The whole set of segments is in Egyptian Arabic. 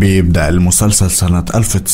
بيبدأ المسلسل سنة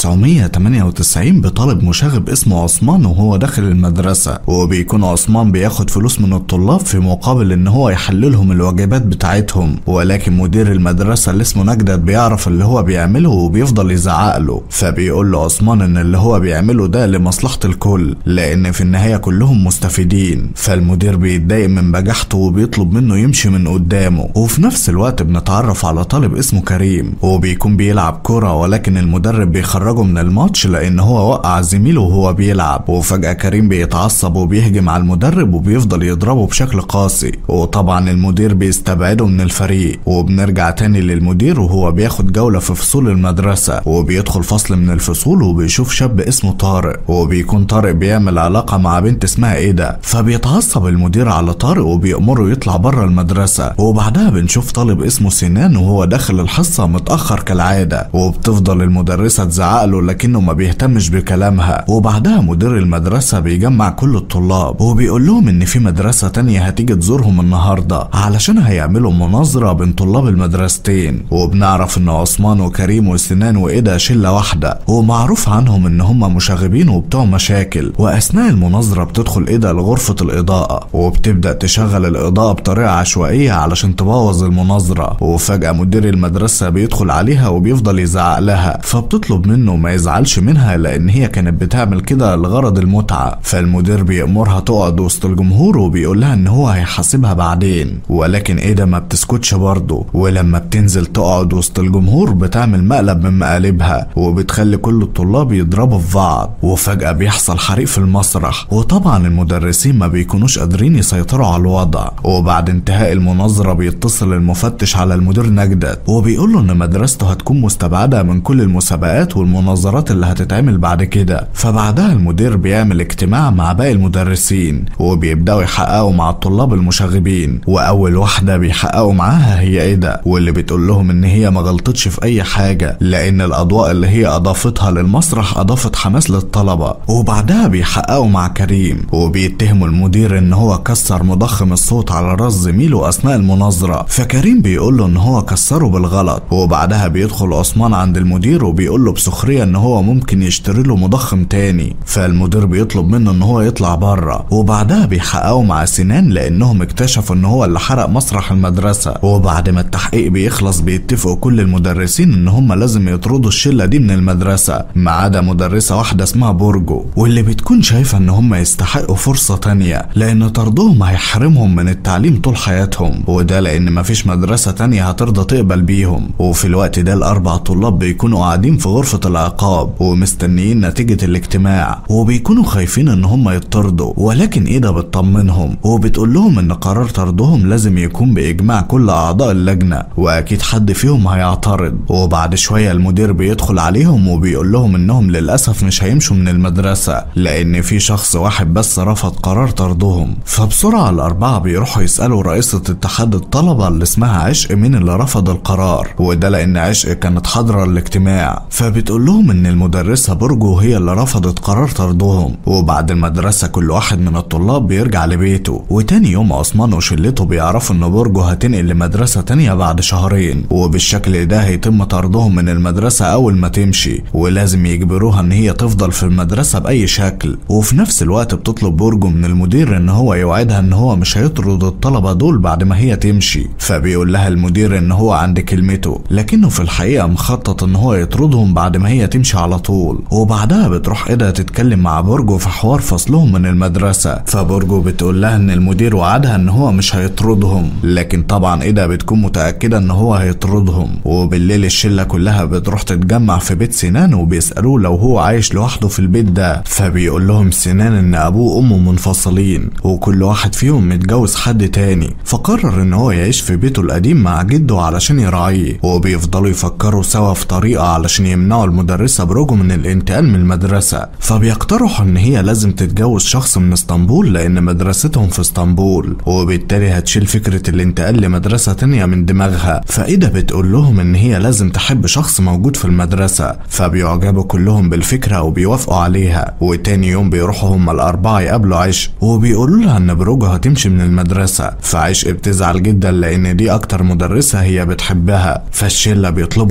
1998 بطالب مشاغب اسمه عثمان وهو داخل المدرسة وبيكون عثمان بياخد فلوس من الطلاب في مقابل ان هو يحللهم الواجبات بتاعتهم ولكن مدير المدرسة اللي اسمه نجدت بيعرف اللي هو بيعمله وبيفضل يزعق له فبيقول له عثمان ان اللي هو بيعمله ده لمصلحة الكل لان في النهاية كلهم مستفيدين فالمدير بيتضايق من بجاحته وبيطلب منه يمشي من قدامه وفي نفس الوقت بنتعرف على طالب اسمه كريم وبيكون بيلعب كرة ولكن المدرب بيخرجه من الماتش لان هو وقع زميله وهو بيلعب وفجأة كريم بيتعصب وبيهجم على المدرب وبيفضل يضربه بشكل قاسي وطبعا المدير بيستبعده من الفريق وبنرجع تاني للمدير وهو بياخد جولة في فصول المدرسة وبيدخل فصل من الفصول وبيشوف شاب اسمه طارق وبيكون طارق بيعمل علاقة مع بنت اسمها ايدا فبيتعصب المدير على طارق وبيأمره يطلع بره المدرسة وبعدها بنشوف طالب اسمه سنان وهو داخل الحصة متأخر كالعادة وبتفضل المدرسة تزعق له لكنه ما بيهتمش بكلامها وبعدها مدير المدرسة بيجمع كل الطلاب وبيقول لهم ان في مدرسة تانية هتيجي تزورهم النهاردة علشان هيعملوا مناظرة بين طلاب المدرستين وبنعرف ان عثمان وكريم وسنان وإيدا شلة واحدة ومعروف عنهم ان هم مشاغبين وبتوع مشاكل واثناء المناظرة بتدخل إيدا لغرفة الإضاءة وبتبدأ تشغل الإضاءة بطريقة عشوائية علشان تبوظ المناظرة وفجأة مدير المدرسة بيدخل عليها وبيفضل يزعق لها فبتطلب منه ما يزعلش منها لأن هي كانت بتعمل كده لغرض المتعة فالمدير بيأمرها تقعد وسط الجمهور وبيقول لها إن هو هيحاسبها بعدين ولكن إيدا ما بتسكتش برضه ولما بتنزل تقعد وسط الجمهور بتعمل مقلب من مقالبها وبتخلي كل الطلاب يضربوا في بعض وفجأة بيحصل حريق في المسرح وطبعا المدرسين ما بيكونوش قادرين يسيطروا على الوضع وبعد انتهاء المناظرة بيتصل المفتش على المدير نجدت وبيقول له ان مدرسته هتكون مستبعدة من كل المسابقات والمناظرات اللي هتتعمل بعد كده فبعدها المدير بيعمل اجتماع مع باقي المدرسين وبيبداوا يحققوا مع الطلاب المشاغبين واول واحدة بيحققوا معاها هي ايدا واللي بتقول لهم ان هي ما غلطتش في اي حاجة لان الاضواء اللي هي اضافتها للمسرح اضافت حماس للطلبة وبعدها بيحققوا مع كريم وبيتهموا المدير ان هو كسر مضخم الصوت على راس زميله اثناء المناظرة فكريم بيقول له ان هو كسره بالغلط وبعدها بيدخل عثمان عند المدير وبيقول له بسخرية ان هو ممكن يشتري له مضخم تاني فالمدير بيطلب منه ان هو يطلع بره وبعدها بيحققوا مع سنان لانهم اكتشفوا ان هو اللي حرق مسرح المدرسة وبعد ما التحقيق بيخلص بيتفقوا كل المدرسين ان هم لازم يطردوا الشلة دي من المدرسة ما عدا مدرسة واحدة اسمها بورجو واللي بتكون شايفة ان هم يستحقوا فرصة تانية لان طردهم هيحرمهم من التعليم طول حياتهم وده لان مفيش مدرسة تانية هترضى تقبل بيهم وفي الوقت ده الاربع طلاب بيكونوا قاعدين في غرفة العقاب ومستنيين نتيجة الاجتماع وبيكونوا خايفين ان هم يطردوا ولكن ايدا بتطمنهم وبتقول لهم ان قرار طردهم لازم يكون باجماع كل اعضاء اللجنة واكيد حد فيهم هيعترض وبعد شوية المدير بيدخل عليهم وبيقول لهم انهم للاسف مش هيمشوا من المدرسة لان في شخص واحد بس رفض قرار طردهم فبسرعة الاربعة بيروحوا يسألوا رئيسة اتحاد الطلبة اللي اسمها عشق مين اللي رفض القرار وده لان عشق كانت حاضرة الاجتماع فبتقول لهم ان المدرسة برجو هي اللي رفضت قرار طردهم وبعد المدرسة كل واحد من الطلاب بيرجع لبيته وتاني يوم عثمان وشلته بيعرفوا ان برجو هتنقل لمدرسة تانية بعد شهرين وبالشكل ده هيتم طردهم من المدرسة اول ما تمشي ولازم يجبروها ان هي تفضل في المدرسة باي شكل وفي نفس الوقت بتطلب برجو من المدير ان هو يوعدها ان هو مش هيطرد الطلبة دول بعد ما هي تمشي فبيقول لها المدير ان هو عند كلمته لكنه في الحقيقة مخطط ان هو يطردهم بعد ما هي تمشي على طول وبعدها بتروح ايدا تتكلم مع برجو في حوار فصلهم من المدرسة فبرجو بتقول لها ان المدير وعدها ان هو مش هيطردهم لكن طبعا ايدا بتكون متأكدة ان هو هيطردهم وبالليل الشلة كلها بتروح تتجمع في بيت سنان وبيسألوه لو هو عايش لوحده في البيت ده فبيقول لهم سنان ان ابوه وامه منفصلين وكل واحد فيهم متجوز حد تاني فقرر ان هو يعيش في بيته القديم مع جده علشان يراعيه وبيفضلوا يفكروا سوا في طريقة علشان يمنعوا المدرسة بروجو من الانتقال من المدرسة فبيقترحوا ان هي لازم تتجوز شخص من اسطنبول لان مدرستهم في اسطنبول وبالتالي هتشيل فكرة الانتقال لمدرسة تانية من دماغها فايدا بتقول لهم ان هي لازم تحب شخص موجود في المدرسة فبيعجبوا كلهم بالفكرة وبيوافقوا عليها وتاني يوم بيروحوا هما الاربعة يقابلوا عشق وبيقولوا لها ان بروجو هتمشي من المدرسة فعشق بتزعل جدا لان دي اكتر مدرسة هي بتحبها فالشلة بيطلبوا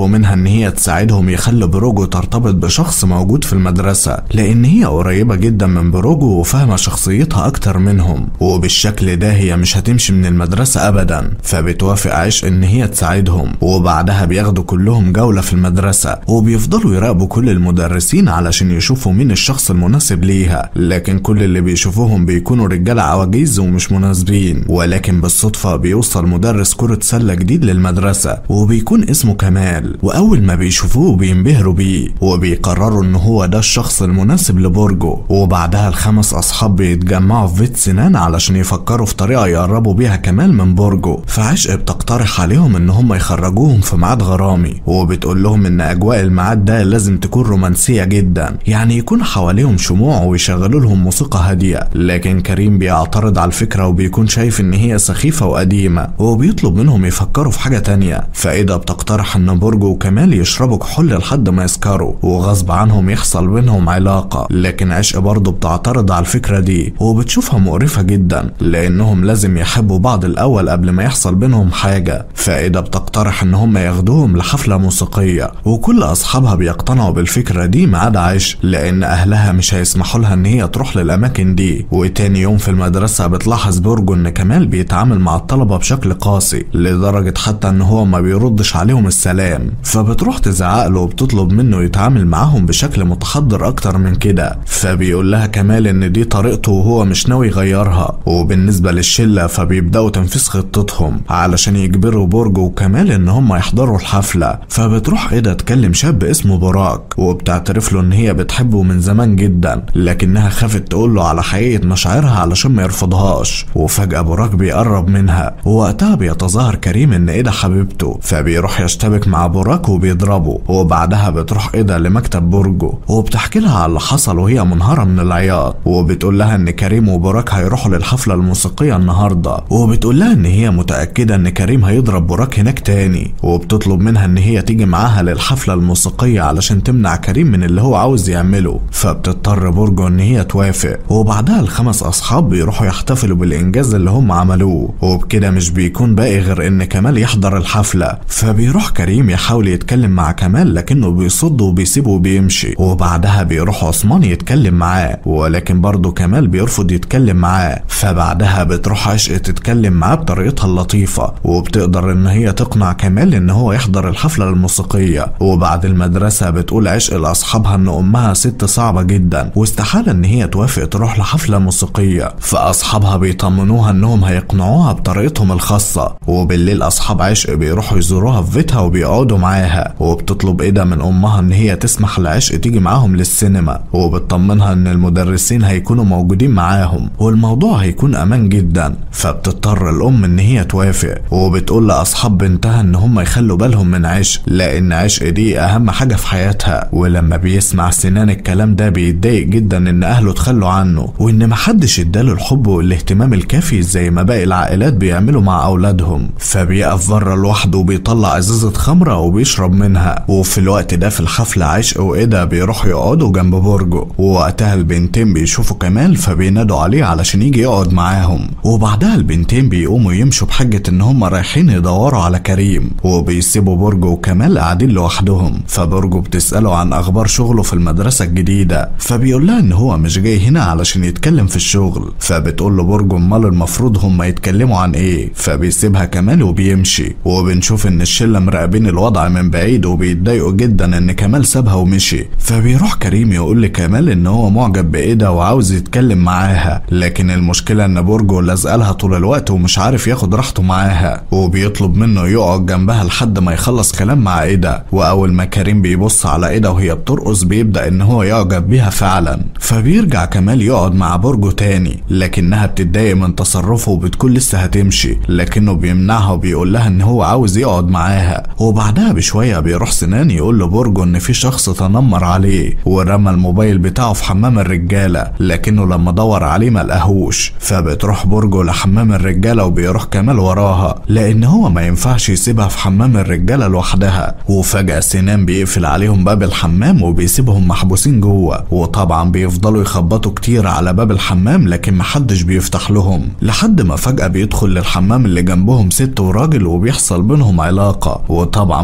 وبيطلبوا منها ان هي تساعدهم يخلوا بروجو ترتبط بشخص موجود في المدرسة لان هي قريبة جدا من بروجو وفاهمة شخصيتها اكتر منهم وبالشكل ده هي مش هتمشي من المدرسة ابدا فبتوافق عشق ان هي تساعدهم وبعدها بياخدوا كلهم جولة في المدرسة وبيفضلوا يراقبوا كل المدرسين علشان يشوفوا مين الشخص المناسب ليها لكن كل اللي بيشوفوهم بيكونوا رجالة عواجيز ومش مناسبين ولكن بالصدفة بيوصل مدرس كرة سلة جديد للمدرسة وبيكون اسمه كمال وأول ما بيشوفوه بينبهروا بيه وبيقرروا إن هو ده الشخص المناسب لبرجو وبعدها الخمس أصحاب بيتجمعوا في بيت سنان علشان يفكروا في طريقة يقربوا بيها كمال من برجو فعشق بتقترح عليهم إن هم يخرجوهم في ميعاد غرامي وبتقول لهم إن أجواء الميعاد ده لازم تكون رومانسية جدا يعني يكون حواليهم شموع ويشغلوا لهم موسيقى هادية لكن كريم بيعترض على الفكرة وبيكون شايف إن هي سخيفة وقديمة وبيطلب منهم يفكروا في حاجة تانية فإيدا بتقترح إن برجو وكمال يشربوا كحول لحد ما يسكروا وغصب عنهم يحصل بينهم علاقة لكن عشق برضه بتعترض على الفكرة دي وبتشوفها مقرفة جدا لأنهم لازم يحبوا بعض الأول قبل ما يحصل بينهم حاجة فإيدا بتقترح إن هم ياخدوهم لحفلة موسيقية وكل أصحابها بيقتنعوا بالفكرة دي ما عدا عشق لأن أهلها مش هيسمحوا لها إن هي تروح للأماكن دي وتاني يوم في المدرسة بتلاحظ برجو إن كمال بيتعامل مع الطلبة بشكل قاسي لدرجة حتى إن هو ما بيردش عليهم السلام فبتروح تزعق له وبتطلب منه يتعامل معاهم بشكل متحضر أكتر من كده فبيقول لها كمال إن دي طريقته وهو مش ناوي يغيرها وبالنسبة للشلة فبيبدأوا تنفيذ خطتهم علشان يجبروا برجو وكمال إن هم يحضروا الحفلة فبتروح إيدا تكلم شاب اسمه براك وبتعترف له إن هي بتحبه من زمان جدا لكنها خافت تقول له على حقيقة مشاعرها علشان ما يرفضهاش وفجأة براك بيقرب منها ووقتها بيتظاهر كريم إن إيدا حبيبته فبيروح يشتبك مع براك وبيضربه وبعدها بتروح إيدا لمكتب برجو وبتحكي لها على اللي حصل وهي منهارة من العياط وبتقول لها إن كريم وبراك هيروحوا للحفلة الموسيقية النهاردة وبتقول لها إن هي متأكدة إن كريم هيضرب براك هناك تاني وبتطلب منها إن هي تيجي معاها للحفلة الموسيقية علشان تمنع كريم من اللي هو عاوز يعمله فبتضطر برجو إن هي توافق وبعدها الخمس أصحاب بيروحوا يحتفلوا بالإنجاز اللي هم عملوه وبكده مش بيكون باقي غير إن كمال يحضر الحفلة فبيروح كريم يحاول يتكلم مع كمال لكنه بيصد وبيسيبه وبيمشي وبعدها بيروح عثمان يتكلم معاه ولكن برضه كمال بيرفض يتكلم معاه فبعدها بتروح عشق تتكلم معاه بطريقتها اللطيفة وبتقدر إن هي تقنع كمال إن هو يحضر الحفلة الموسيقية وبعد المدرسة بتقول عشق لأصحابها إن أمها ست صعبة جدا واستحالة إن هي توافق تروح لحفلة موسيقية فأصحابها بيطمنوها إنهم هيقنعوها بطريقتهم الخاصة وبالليل أصحاب عشق بيروحوا يزوروها في بيتها وبيقعدوا معاها وبتطلب إيدا من أمها إن هي تسمح لعشق تيجي معاهم للسينما وبتطمنها إن المدرسين هيكونوا موجودين معاهم والموضوع هيكون أمان جدا فبتضطر الأم إن هي توافق وبتقول لأصحاب بنتها إن هم يخلوا بالهم من عشق لأن عشق دي أهم حاجة في حياتها ولما بيسمع سنان الكلام ده بيتضايق جدا إن أهله تخلوا عنه وإن محدش اداله الحب والاهتمام الكافي زي ما باقي العائلات بيعملوا مع أولادهم فبيقف بره لوحده وبيطلع ازازة خمرة وبيشرب منها وفي الوقت ده في الحفلة عشق وإيدا بيروحوا يقعدوا جنب برجه ووقتها البنتين بيشوفوا كمال فبينادوا عليه علشان يجي يقعد معاهم وبعدها البنتين بيقوموا يمشوا بحجة إن هم رايحين يدوروا على كريم وبيسيبوا برجه وكمال قاعدين لوحدهم فبرجه بتسأله عن أخبار شغله في المدرسة الجديدة فبيقول لها إن هو مش جاي هنا علشان يتكلم في الشغل فبتقول له برجه أمال المفروض هم يتكلموا عن إيه فبيسيبها كمال وبيمشي وبنشوف إن الشلة مراقبين الوضع من بعيد وبيتضايقوا جدا إن كمال سابها ومشي فبيروح كريم يقول لكمال إن هو معجب بإيدا وعاوز يتكلم معاها لكن المشكلة إن برجه لازقالها طول الوقت ومش عارف ياخد راحته معاها وبيطلب منه يقعد جنبها لحد ما يخلص كلام مع إيدا وأول ما كريم بيبص على إيدا وهي بترقص بيبدأ إن هو يعجب بيها فعلا فبيرجع كمال يقعد مع برجه تاني لكنها بتتضايق من تصرفه وبتكون لسه هتمشي لكنه بيمنعها وبيقول لها إن هو عاوز يقعد معاها وبعدها بشوية بيروح سنان يقول لبرجه إن في شخص تنمر عليه ورمى الموبايل بتاعه في حمام الرجالة لكنه لما دور عليه ما لقاهوش فبتروح برجه لحمام الرجالة وبيروح كمال وراها لأن هو ما ينفعش يسيبها في حمام الرجالة لوحدها وفجأة سنان بيقفل عليهم باب الحمام وبيسيبهم محبوسين جوه وطبعا بيفضلوا يخبطوا كتير على باب الحمام لكن محدش بيفتح لهم لحد ما فجأة بيدخل للحمام اللي جنبهم ست وراجل وبيحصل بينهم علاقة وطبعا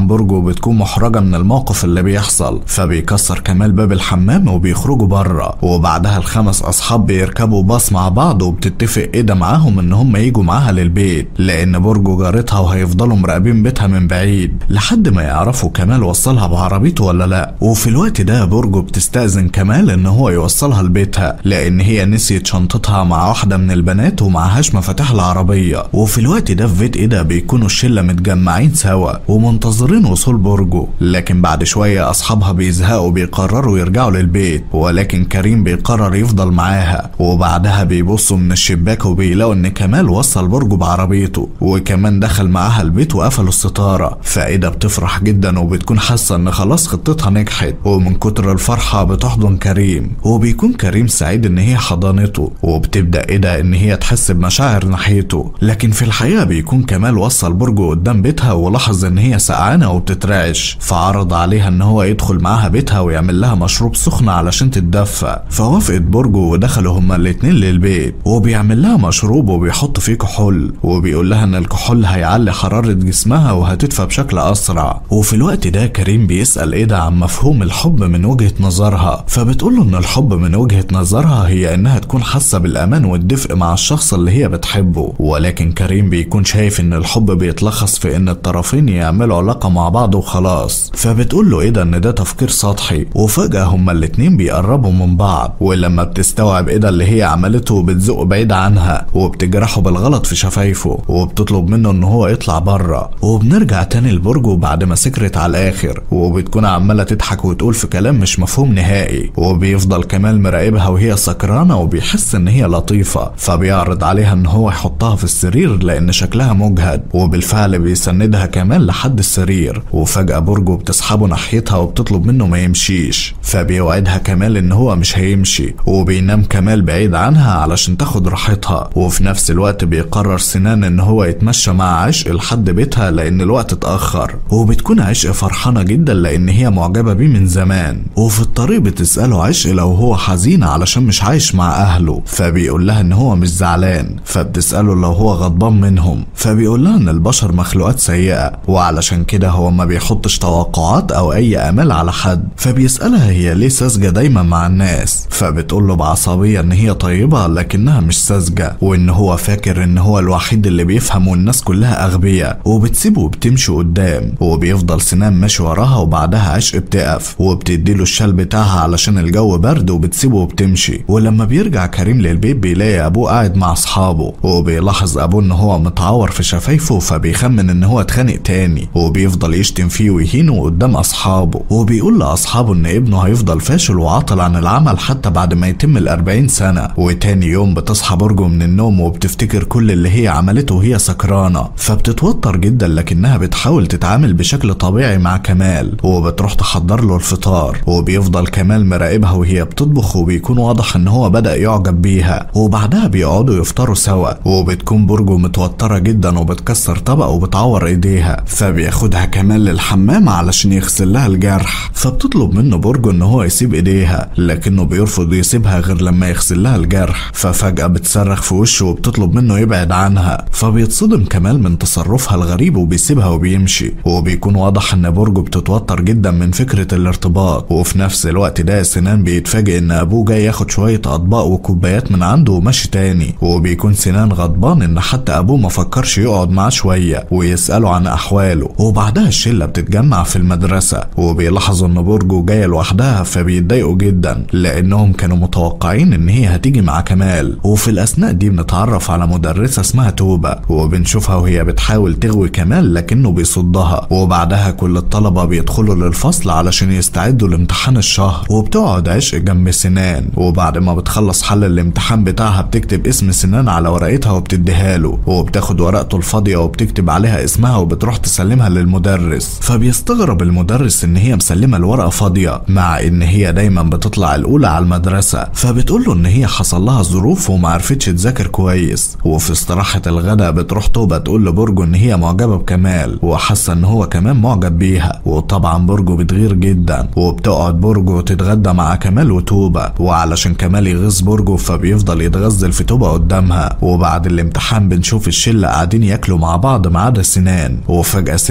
وطبعا برجو بتكون محرجة من الموقف اللي بيحصل فبيكسر كمال باب الحمام وبيخرجوا بره وبعدها الخمس اصحاب بيركبوا باص مع بعض وبتتفق ايدا معاهم ان هم يجوا معاها للبيت لان برجو جارتها وهيفضلوا مراقبين بيتها من بعيد لحد ما يعرفوا كمال وصلها بعربيته ولا لا وفي الوقت ده برجو بتستأذن كمال ان هو يوصلها لبيتها لان هي نسيت شنطتها مع واحدة من البنات ومعهاش مفاتيح العربية وفي الوقت ده في بيت ايدا بيكونوا الشلة متجمعين سوا ومنتظرين وصول برجو لكن بعد شوية اصحابها بيزهقوا بيقرروا يرجعوا للبيت ولكن كريم بيقرر يفضل معاها وبعدها بيبصوا من الشباك وبيلاقوا ان كمال وصل برجو بعربيته وكمان دخل معاها البيت وقفلوا الستارة فايدا بتفرح جدا وبتكون حاسة ان خلاص خطتها نجحت ومن كتر الفرحة بتحضن كريم وبيكون كريم سعيد ان هي حضنته وبتبدأ ايدا ان هي تحس بمشاعر ناحيته لكن في الحقيقة بيكون كمال وصل برجو قدام بيتها ولاحظ ان هي سقعانة وبتترعش فعرض عليها ان هو يدخل معاها بيتها ويعمل لها مشروب سخن علشان تتدفى فوافقت برجو ودخلوا هما الاتنين للبيت وبيعمل لها مشروب وبيحط فيه كحول وبيقول لها ان الكحول هيعلي حرارة جسمها وهتدفى بشكل اسرع وفي الوقت ده كريم بيسأل ايدا عن مفهوم الحب من وجهة نظرها فبتقول له ان الحب من وجهة نظرها هي انها تكون حاسة بالامان والدفء مع الشخص اللي هي بتحبه ولكن كريم بيكون شايف ان الحب بيتلخص في ان الطرفين يعملوا علاقة مع بعض وخلاص فبتقول له ايدا ان ده تفكير سطحي وفجأة هما الاتنين بيقربوا من بعض ولما بتستوعب ايدا اللي هي عملته بتزقه بعيد عنها وبتجرحه بالغلط في شفايفه وبتطلب منه ان هو يطلع بره وبنرجع تاني لبرجو بعد ما سكرت على الاخر وبتكون عمالة تضحك وتقول في كلام مش مفهوم نهائي وبيفضل كمال مراقبها وهي سكرانة وبيحس ان هي لطيفة فبيعرض عليها ان هو يحطها في السرير لان شكلها مجهد وبالفعل بيسندها كمال لحد السرير وفجأة برجو بتسحبه ناحيتها وبتطلب منه ما يمشيش فبيوعدها كمال ان هو مش هيمشي وبينام كمال بعيد عنها علشان تاخد راحتها وفي نفس الوقت بيقرر سنان ان هو يتمشى مع عشق لحد بيتها لان الوقت اتأخر وبتكون عشق فرحانة جدا لان هي معجبة بيه من زمان وفي الطريق بتسأله عشق لو هو حزين علشان مش عايش مع اهله فبيقول لها ان هو مش زعلان فبتسأله لو هو غضبان منهم فبيقول لها ان البشر مخلوقات سيئة وعلشان كده هو ما بيحطش توقعات او اي امال على حد فبيسألها هي ليه ساذجة دايما مع الناس فبتقول له بعصبية ان هي طيبة لكنها مش ساذجة وان هو فاكر ان هو الوحيد اللي بيفهم والناس كلها اغبياء وبتسيبه وبتمشي قدام وبيفضل سنان ماشي وراها وبعدها عشق بتقف وبتديله الشال بتاعها علشان الجو برد وبتسيبه وبتمشي ولما بيرجع كريم للبيت بيلاقي ابوه قاعد مع اصحابه وبيلاحظ ابوه ان هو متعور في شفايفه فبيخمن ان هو اتخانق تاني وبيفضل يشتم فيه ويهينه قدام اصحابه وبيقول لاصحابه ان ابنه هيفضل فاشل وعاطل عن العمل حتى بعد ما يتم الأربعين سنة وتاني يوم بتصحى برجو من النوم وبتفتكر كل اللي هي عملته وهي سكرانة فبتتوتر جدا لكنها بتحاول تتعامل بشكل طبيعي مع كمال وبتروح تحضر له الفطار وبيفضل كمال مراقبها وهي بتطبخ وبيكون واضح ان هو بدأ يعجب بيها وبعدها بيقعدوا يفطروا سوا وبتكون برجو متوترة جدا وبتكسر طبق وبتعور ايديها فبياخدها كمال للحمام علشان يغسل لها الجرح فبتطلب منه برجو ان هو يسيب ايديها لكنه بيرفض يسيبها غير لما يغسل لها الجرح ففجأة بتصرخ في وشه وبتطلب منه يبعد عنها فبيتصدم كمال من تصرفها الغريب وبيسيبها وبيمشي وبيكون واضح ان برجو بتتوتر جدا من فكرة الارتباط وفي نفس الوقت ده سنان بيتفاجئ ان ابوه جاي ياخد شوية اطباق وكوبايات من عنده وماشي تاني وبيكون سنان غضبان ان حتى ابوه ما فكرش يقعد معاه شوية ويسأله عن احواله وبعدها الشلة بتتجمع في المدرسة وبيلاحظوا ان برجو جاية لوحدها فبيتضايقوا جدا لانهم كانوا متوقعين ان هي هتيجي مع كمال وفي الاثناء دي بنتعرف على مدرسة اسمها توبة وبنشوفها وهي بتحاول تغوي كمال لكنه بيصدها وبعدها كل الطلبة بيدخلوا للفصل علشان يستعدوا لامتحان الشهر وبتقعد عشق جنب سنان وبعد ما بتخلص حل الامتحان بتاعها بتكتب اسم سنان على ورقتها وبتديها له وبتاخد ورقته الفاضية وبتكتب عليها اسمها وبتروح تسلمها للمدرس فبيستغرب المدرس ان هي مسلمة الورقة فاضية مع ان هي دايما بتطلع الاولى على المدرسة فبتقول له ان هي حصل لها ظروف وما عرفتش تذاكر كويس وفي استراحة الغداء بتروح توبة تقول لبرجو ان هي معجبة بكمال وحاسة ان هو كمان معجب بيها وطبعا برجو بتغير جدا وبتقعد برجو تتغدى مع كمال وتوبة وعلشان كمال يغيظ برجو فبيفضل يتغزل في توبة قدامها وبعد الامتحان بنشوف الشلة قاعدين ياكلوا مع بعض ما عدا سنان وفجأة سنان بيقول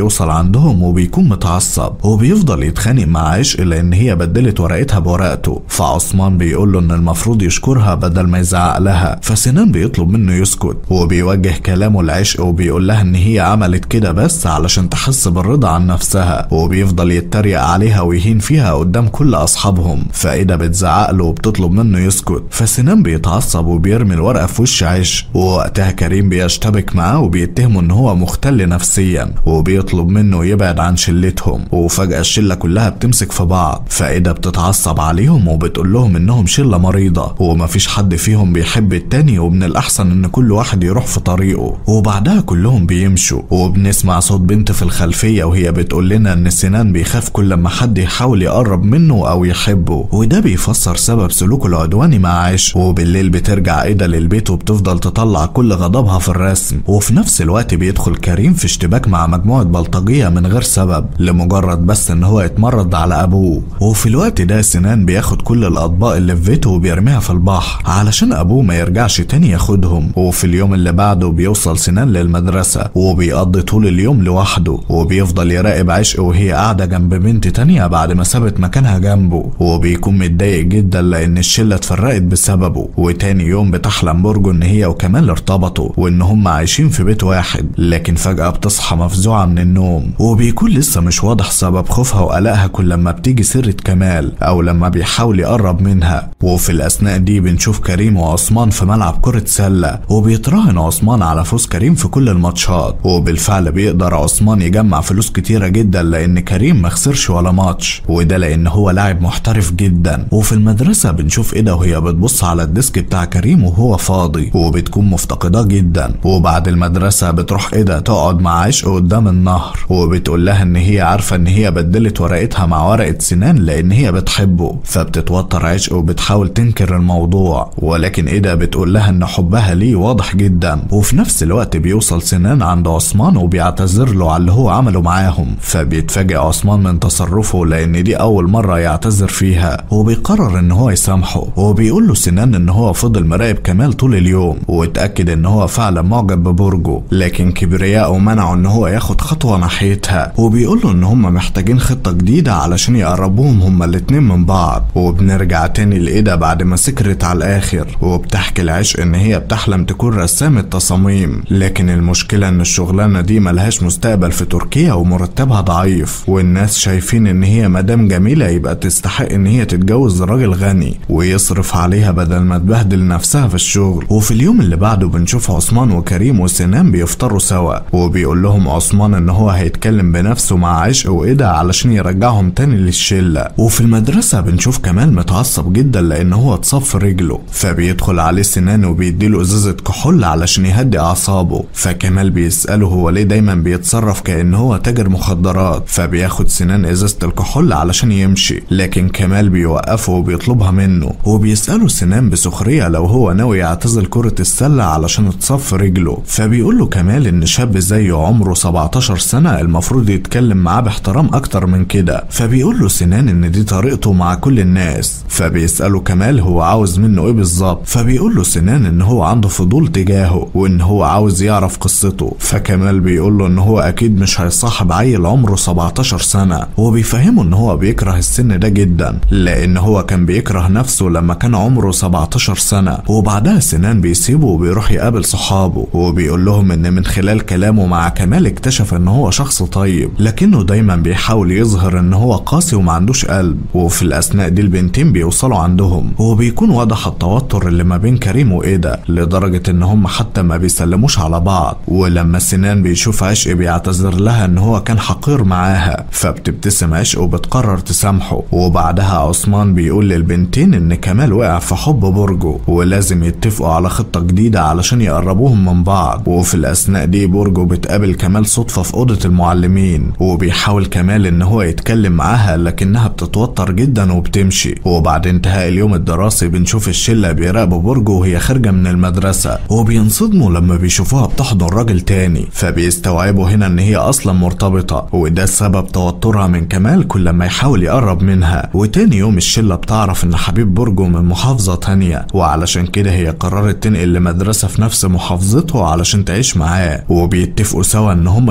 بيوصل عندهم وبيكون متعصب وبيفضل يتخانق مع عشق لان هي بدلت ورقتها بورقته فعثمان بيقول له ان المفروض يشكرها بدل ما يزعق لها فسنان بيطلب منه يسكت وبيوجه كلامه لعشق وبيقول لها ان هي عملت كده بس علشان تحس بالرضا عن نفسها وبيفضل يتريق عليها ويهين فيها قدام كل اصحابهم فايدا بتزعق له وبتطلب منه يسكت فسنان بيتعصب وبيرمي الورقه في وش عشق ووقتها كريم بيشتبك معاه وبيتهمه ان هو مختل نفسيا وبيطلب منه يبعد عن شلتهم وفجاه الشله كلها بتمسك في بعض فايدا بتتعصب عليهم وبتقول لهم انهم شله مريضه ومفيش حد فيهم بيحب التاني ومن الاحسن ان كل واحد يروح في طريقه وبعدها كلهم بيمشوا وبنسمع صوت بنت في الخلفيه وهي بتقول لنا ان سنان بيخاف كل ما حد يحاول يقرب منه او يحبه وده بيفسر سبب سلوكه العدواني مع عشق وبالليل بترجع ايدا للبيت وبتفضل تطلع كل غضبها في الرسم وفي نفس الوقت بيدخل كريم في اشتباك مع مجموعه بلطجيه من غير سبب لمجرد بس ان هو يتمرد على ابوه وفي الوقت ده سنان بياخد كل الاطباق اللي في بيته وبيرميها في البحر علشان ابوه ما يرجعش تاني ياخدهم وفي اليوم اللي بعده بيوصل سنان للمدرسه وبيقضي طول اليوم لوحده وبيفضل يراقب عشق وهي قاعده جنب بنت تانية بعد ما سابت مكانها جنبه وبيكون متضايق جدا لان الشله اتفرقت بسببه وتاني يوم بتحلم برجو ان هي وكمال ارتبطوا وان هم عايشين في بيت واحد لكن فجاه بتصحى مفزوعه من النوم وبيكون لسه مش واضح سبب خوفها وقلقها كل لما بتيجي سيره كمال او لما بيحاول يقرب منها وفي الاثناء دي بنشوف كريم وعثمان في ملعب كره سله وبيتراهن عثمان على فوز كريم في كل الماتشات وبالفعل بيقدر عثمان يجمع فلوس كتيره جدا لان كريم ما خسرش ولا ماتش وده لان هو لاعب محترف جدا وفي المدرسه بنشوف ايدا وهي بتبص على الديسك بتاع كريم وهو فاضي وبتكون مفتقداه جدا وبعد المدرسه بتروح ايدا تقعد مع عشق قدام النهر وبتقول لها ان هي عارفه ان هي بدلت ورقتها مع ورقه سنان لان هي بتحبه فبتتوتر عشق وبتحاول تنكر الموضوع ولكن ايدا بتقول لها ان حبها ليه واضح جدا وفي نفس الوقت بيوصل سنان عند عثمان وبيعتذر له على اللي هو عمله معاهم فبيتفاجئ عثمان من تصرفه لان دي اول مره يعتذر فيها وبيقرر ان هو يسامحه وبيقول له سنان ان هو فضل مراقب كمال طول اليوم واتاكد ان هو فعلا معجب ببرجه لكن كبرياءه منعه ان هو ياخد خطوه ناحيتها وبيقول له ان هم محتاجين خطه جديده علشان يقربوهم هما الاتنين من بعض وبنرجع تاني لايدا بعد ما سكرت على الاخر وبتحكي العشق ان هي بتحلم تكون رسامة تصاميم لكن المشكلة ان الشغلانة دي ملهاش مستقبل في تركيا ومرتبها ضعيف والناس شايفين ان هي مدام جميلة يبقى تستحق ان هي تتجوز راجل غني ويصرف عليها بدل ما تبهدل نفسها في الشغل وفي اليوم اللي بعده بنشوف عثمان وكريم وسنان بيفطروا سوا وبيقول لهم عثمان ان هو هيتكلم بنفسه مع عشق وايدا علشان يرجعهم تاني للشلة وفي المدرسة بنشوف كمال متعصب جدا لان هو اتصاب في رجله فبيدخل عليه سنان وبيديله ازازة كحول علشان يهدي اعصابه فكمال بيسأله هو ليه دايما بيتصرف كأن هو تاجر مخدرات فبياخد سنان ازازة الكحول علشان يمشي لكن كمال بيوقفه وبيطلبها منه وبيسأله سنان بسخرية لو هو ناوي يعتزل كرة السلة علشان اتصاب في رجله فبيقول له كمال ان شاب زيه عمره 17 سنة المفروض يتكلم معاه باحترام اكتر من كده فبيقول له سنان ان دي طريقته مع كل الناس فبيسأله كمال هو عاوز منه ايه بالظبط فبيقول له سنان ان هو عنده فضول تجاهه وان هو عاوز يعرف قصته فكمال بيقول له ان هو اكيد مش هيصاحب عيل عمره 17 سنة وبيفهمه ان هو بيكره السن ده جدا لان هو كان بيكره نفسه لما كان عمره 17 سنة وبعدها سنان بيسيبه وبيروح يقابل صحابه وبيقول لهم ان من خلال كلامه مع كمال اكتشف ان هو شخص طيب لكنه دايما بيحاول يظهر ان هو قاسي وما عندوش قلب وفي الاثناء دي البنتين بيوصلوا عندهم وبيكون واضح التوتر اللي ما بين كريم وايدا لدرجة ان هم حتى ما بيسلموش على بعض ولما سنان بيشوف عشق بيعتذر لها ان هو كان حقير معاها فبتبتسم عشق وبتقرر تسامحه وبعدها عثمان بيقول للبنتين ان كمال وقع في حب برجو ولازم يتفقوا على خطة جديدة علشان يقربوهم من بعض وفي الاثناء دي برجو بتقابل كمال صدفة في اوضة المعلمين وبيحاول كمال ان هو يتكلم معاها لكنها بتتوتر جدا وبتمشي وبعد انتهاء اليوم الدراسي بنشوف الشلة بيراقبوا برجو وهي خارجة من المدرسة وبينصدموا لما بيشوفوها بتحضن راجل تاني فبيستوعبوا هنا ان هي اصلا مرتبطة وده سبب توترها من كمال كل ما يحاول يقرب منها وتاني يوم الشلة بتعرف ان حبيب برجو من محافظة تانية وعلشان كده هي قررت تنقل لمدرسة في نفس محافظته علشان تعيش معاه وبيتفقوا سوا ان هما يطفوا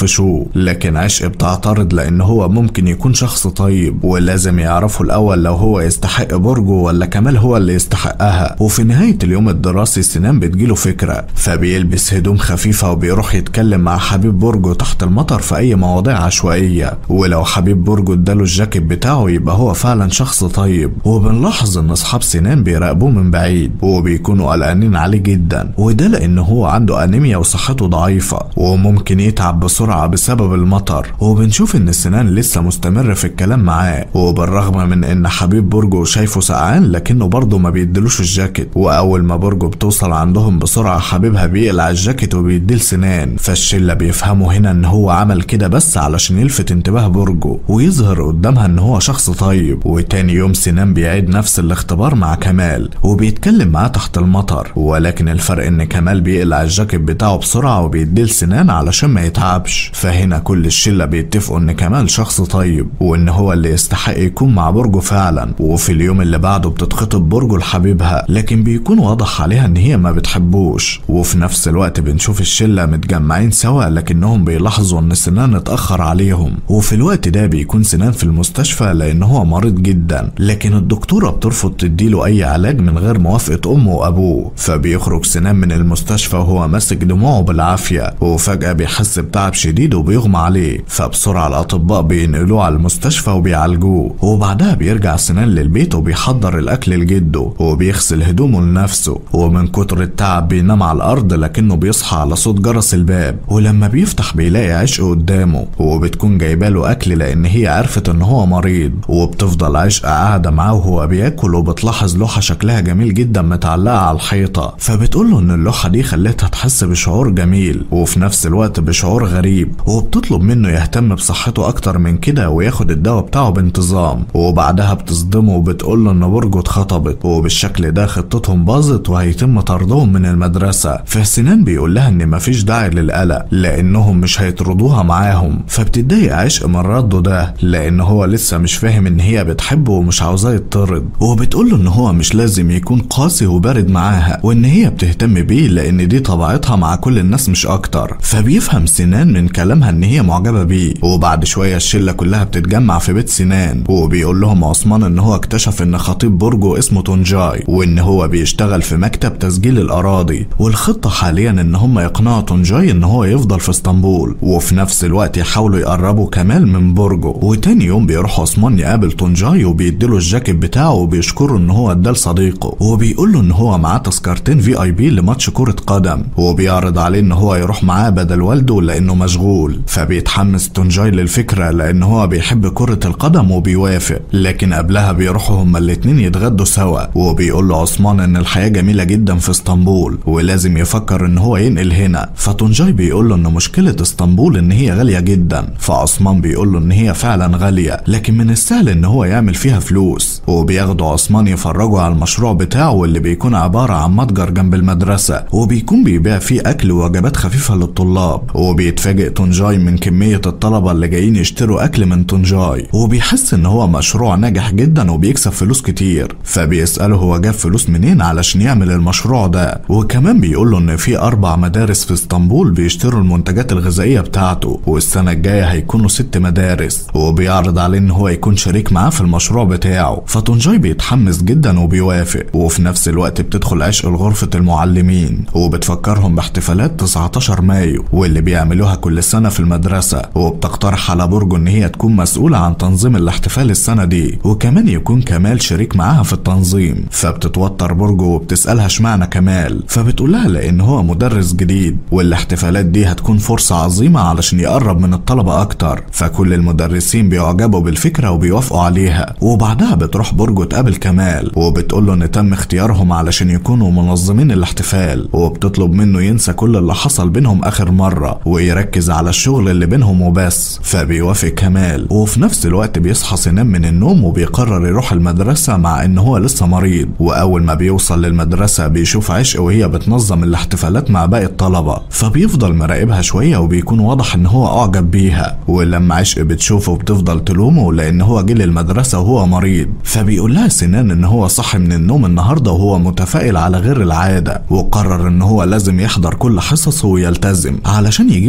يطفشوه لكن عشق بتعترض لان هو ممكن يكون شخص طيب ولازم يعرفوا الاول لو هو يستحق برجه ولا كمال هو اللي يستحقها وفي نهاية اليوم الدراسي سنان بتجيله فكرة فبيلبس هدوم خفيفة وبيروح يتكلم مع حبيب برجه تحت المطر في اي مواضيع عشوائية ولو حبيب برجه اداله الجاكيت بتاعه يبقى هو فعلا شخص طيب وبنلاحظ ان اصحاب سنان بيراقبوه من بعيد وبيكونوا قلقانين عليه جدا وده لان هو عنده انيميا وصحته ضعيفة وممكن يتعب بسرعة بسبب المطر وبنشوف ان سنان لسه مستمر في الكلام معاه وبالرغم من ان حبيب برجه شايفه سقعان لكنه برضه ما بيدلوش الجاكيت واول ما برجه بتوصل عندهم بسرعة حبيبها بيقلع الجاكيت وبيديه لسنان فالشلة بيفهموا هنا ان هو عمل كده بس علشان يلفت انتباه برجه ويظهر قدامها ان هو شخص طيب وتاني يوم سنان بيعيد نفس الاختبار مع كمال وبيتكلم معاه تحت المطر ولكن الفرق ان كمال بيقلع الجاكيت بتاعه بسرعة وبيديه لسنان علشان ما يتعبش فهنا كل الشلة بيتفقوا ان كمال شخص طيب وان هو اللي يستحق يكون مع برجه فعلا وفي اليوم اللي بعده بتتخطب برجه لحبيبها لكن بيكون واضح عليها ان هي ما بتحبوش وفي نفس الوقت بنشوف الشلة متجمعين سوا لكنهم بيلاحظوا ان سنان اتأخر عليهم وفي الوقت ده بيكون سنان في المستشفى لان هو مريض جدا لكن الدكتورة بترفض تديله اي علاج من غير موافقة امه وابوه فبيخرج سنان من المستشفى وهو ماسك دموعه بالعافية وفجأة بيحس بتعب شديد وبيغمى عليه فبسرعة الاطباء بينقلوه على المستشفى وبيعالجوه وبعدها بيرجع سنان للبيت وبيحضر الاكل لجده وبيغسل هدومه لنفسه ومن كتر التعب بينام على الارض لكنه بيصحى على صوت جرس الباب ولما بيفتح بيلاقي عشق قدامه وبتكون جايباله اكل لان هي عرفت ان هو مريض وبتفضل عشق قاعده معاه وهو بياكل وبتلاحظ لوحه شكلها جميل جدا متعلقه على الحيطه فبتقول له ان اللوحه دي خلتها تحس بشعور جميل وفي نفس الوقت بشعور غريب وبتطلب منه يهتم بصحته اكتر من كده وياخد الدواء بتاعه بانتظام وبعدها بتصدمه وبتقول له ان برجه اتخطبت وبالشكل ده خطتهم باظت وهيتم طردهم من المدرسه فسنان بيقول لها ان مفيش داعي للقلق لانهم مش هيطردوها معاهم فبتتضايق عشق من رده ده لان هو لسه مش فاهم ان هي بتحبه ومش عاوزاه يطرد وبتقول له ان هو مش لازم يكون قاسي وبارد معاها وان هي بتهتم بيه لان دي طبيعتها مع كل الناس مش اكتر فبيفهم سنان من كلامها ان هي معجبه بيه وبعد شويه الشله كلها بتتجمع في بيت سنان وبيقول لهم عثمان ان هو اكتشف ان خطيب برجه اسمه تونجاي وان هو بيشتغل في مكتب تسجيل الاراضي والخطه حاليا ان هم يقنعوا تونجاي ان هو يفضل في اسطنبول وفي نفس الوقت يحاولوا يقربوا كمال من برجه وتاني يوم بيروح عثمان يقابل تونجاي وبيديله الجاكيت بتاعه وبيشكره ان هو اداه لصديقه وبيقول له ان هو معاه تذكرتين في اي بي لماتش كرة قدم وبيعرض عليه ان هو يروح معاه بدل والده لانه مشغول فبيتحمس تونجاي للفكرة لان هو بيحب كرة القدم وبيوافق لكن قبلها بيروحوا هما الاتنين يتغدوا سوا وبيقول له عثمان ان الحياة جميلة جدا في اسطنبول ولازم يفكر ان هو ينقل هنا فتونجاي بيقول له ان مشكلة اسطنبول ان هي غالية جدا فعثمان بيقول له ان هي فعلا غالية لكن من السهل ان هو يعمل فيها فلوس وبياخدوا عثمان يفرجوا على المشروع بتاعه واللي بيكون عبارة عن متجر جنب المدرسة وبيكون بيبيع فيه اكل ووجبات خفيفة للطلاب وبيتفاجئ تونجاي من كمية الطلبة اللي جايين يشتروا اكل من تونجاي وبيحس ان هو مشروع ناجح جدا وبيكسب فلوس كتير فبيسأله هو جاب فلوس منين علشان يعمل المشروع ده وكمان بيقول له ان في اربع مدارس في اسطنبول بيشتروا المنتجات الغذائية بتاعته والسنة الجاية هيكونوا ست مدارس وبيعرض عليه ان هو يكون شريك معاه في المشروع بتاعه فتونجاي بيتحمس جدا وبيوافق وفي نفس الوقت بتدخل عشق لغرفة المعلمين وبتفكرهم باحتفالات 19 مايو واللي بيعملوها كل سنة في المدرسة وبتقترح على برجه ان هي تكون مسؤولة عن تنظيم الاحتفال السنة دي وكمان يكون كمال شريك معاها في التنظيم فبتتوتر برجه وبتسألها اشمعنى كمال فبتقول لها لان هو مدرس جديد والاحتفالات دي هتكون فرصة عظيمة علشان يقرب من الطلبة اكتر فكل المدرسين بيعجبوا بالفكرة وبيوافقوا عليها وبعدها بتروح برجه تقابل كمال وبتقول له ان تم اختيارهم علشان يكونوا منظمين الاحتفال وبتطلب منه ينسى كل اللي حصل بينهم اخر مرة ويركز على الشغل اللي بينهم وبس فبيوافق كمال وفي نفس الوقت بيصحى سنان من النوم وبيقرر يروح المدرسة مع ان هو لسه مريض واول ما بيوصل للمدرسة بيشوف عشق وهي بتنظم الاحتفالات مع باقي الطلبة فبيفضل مراقبها شوية وبيكون واضح ان هو اعجب بيها ولما عشق بتشوفه بتفضل تلومه لان هو جه للمدرسة وهو مريض فبيقول لها سنان ان هو صحي من النوم النهاردة وهو متفائل على غير العادة وقرر ان هو لازم يحضر كل حصصه ويلتزم علشان يجيب تقدير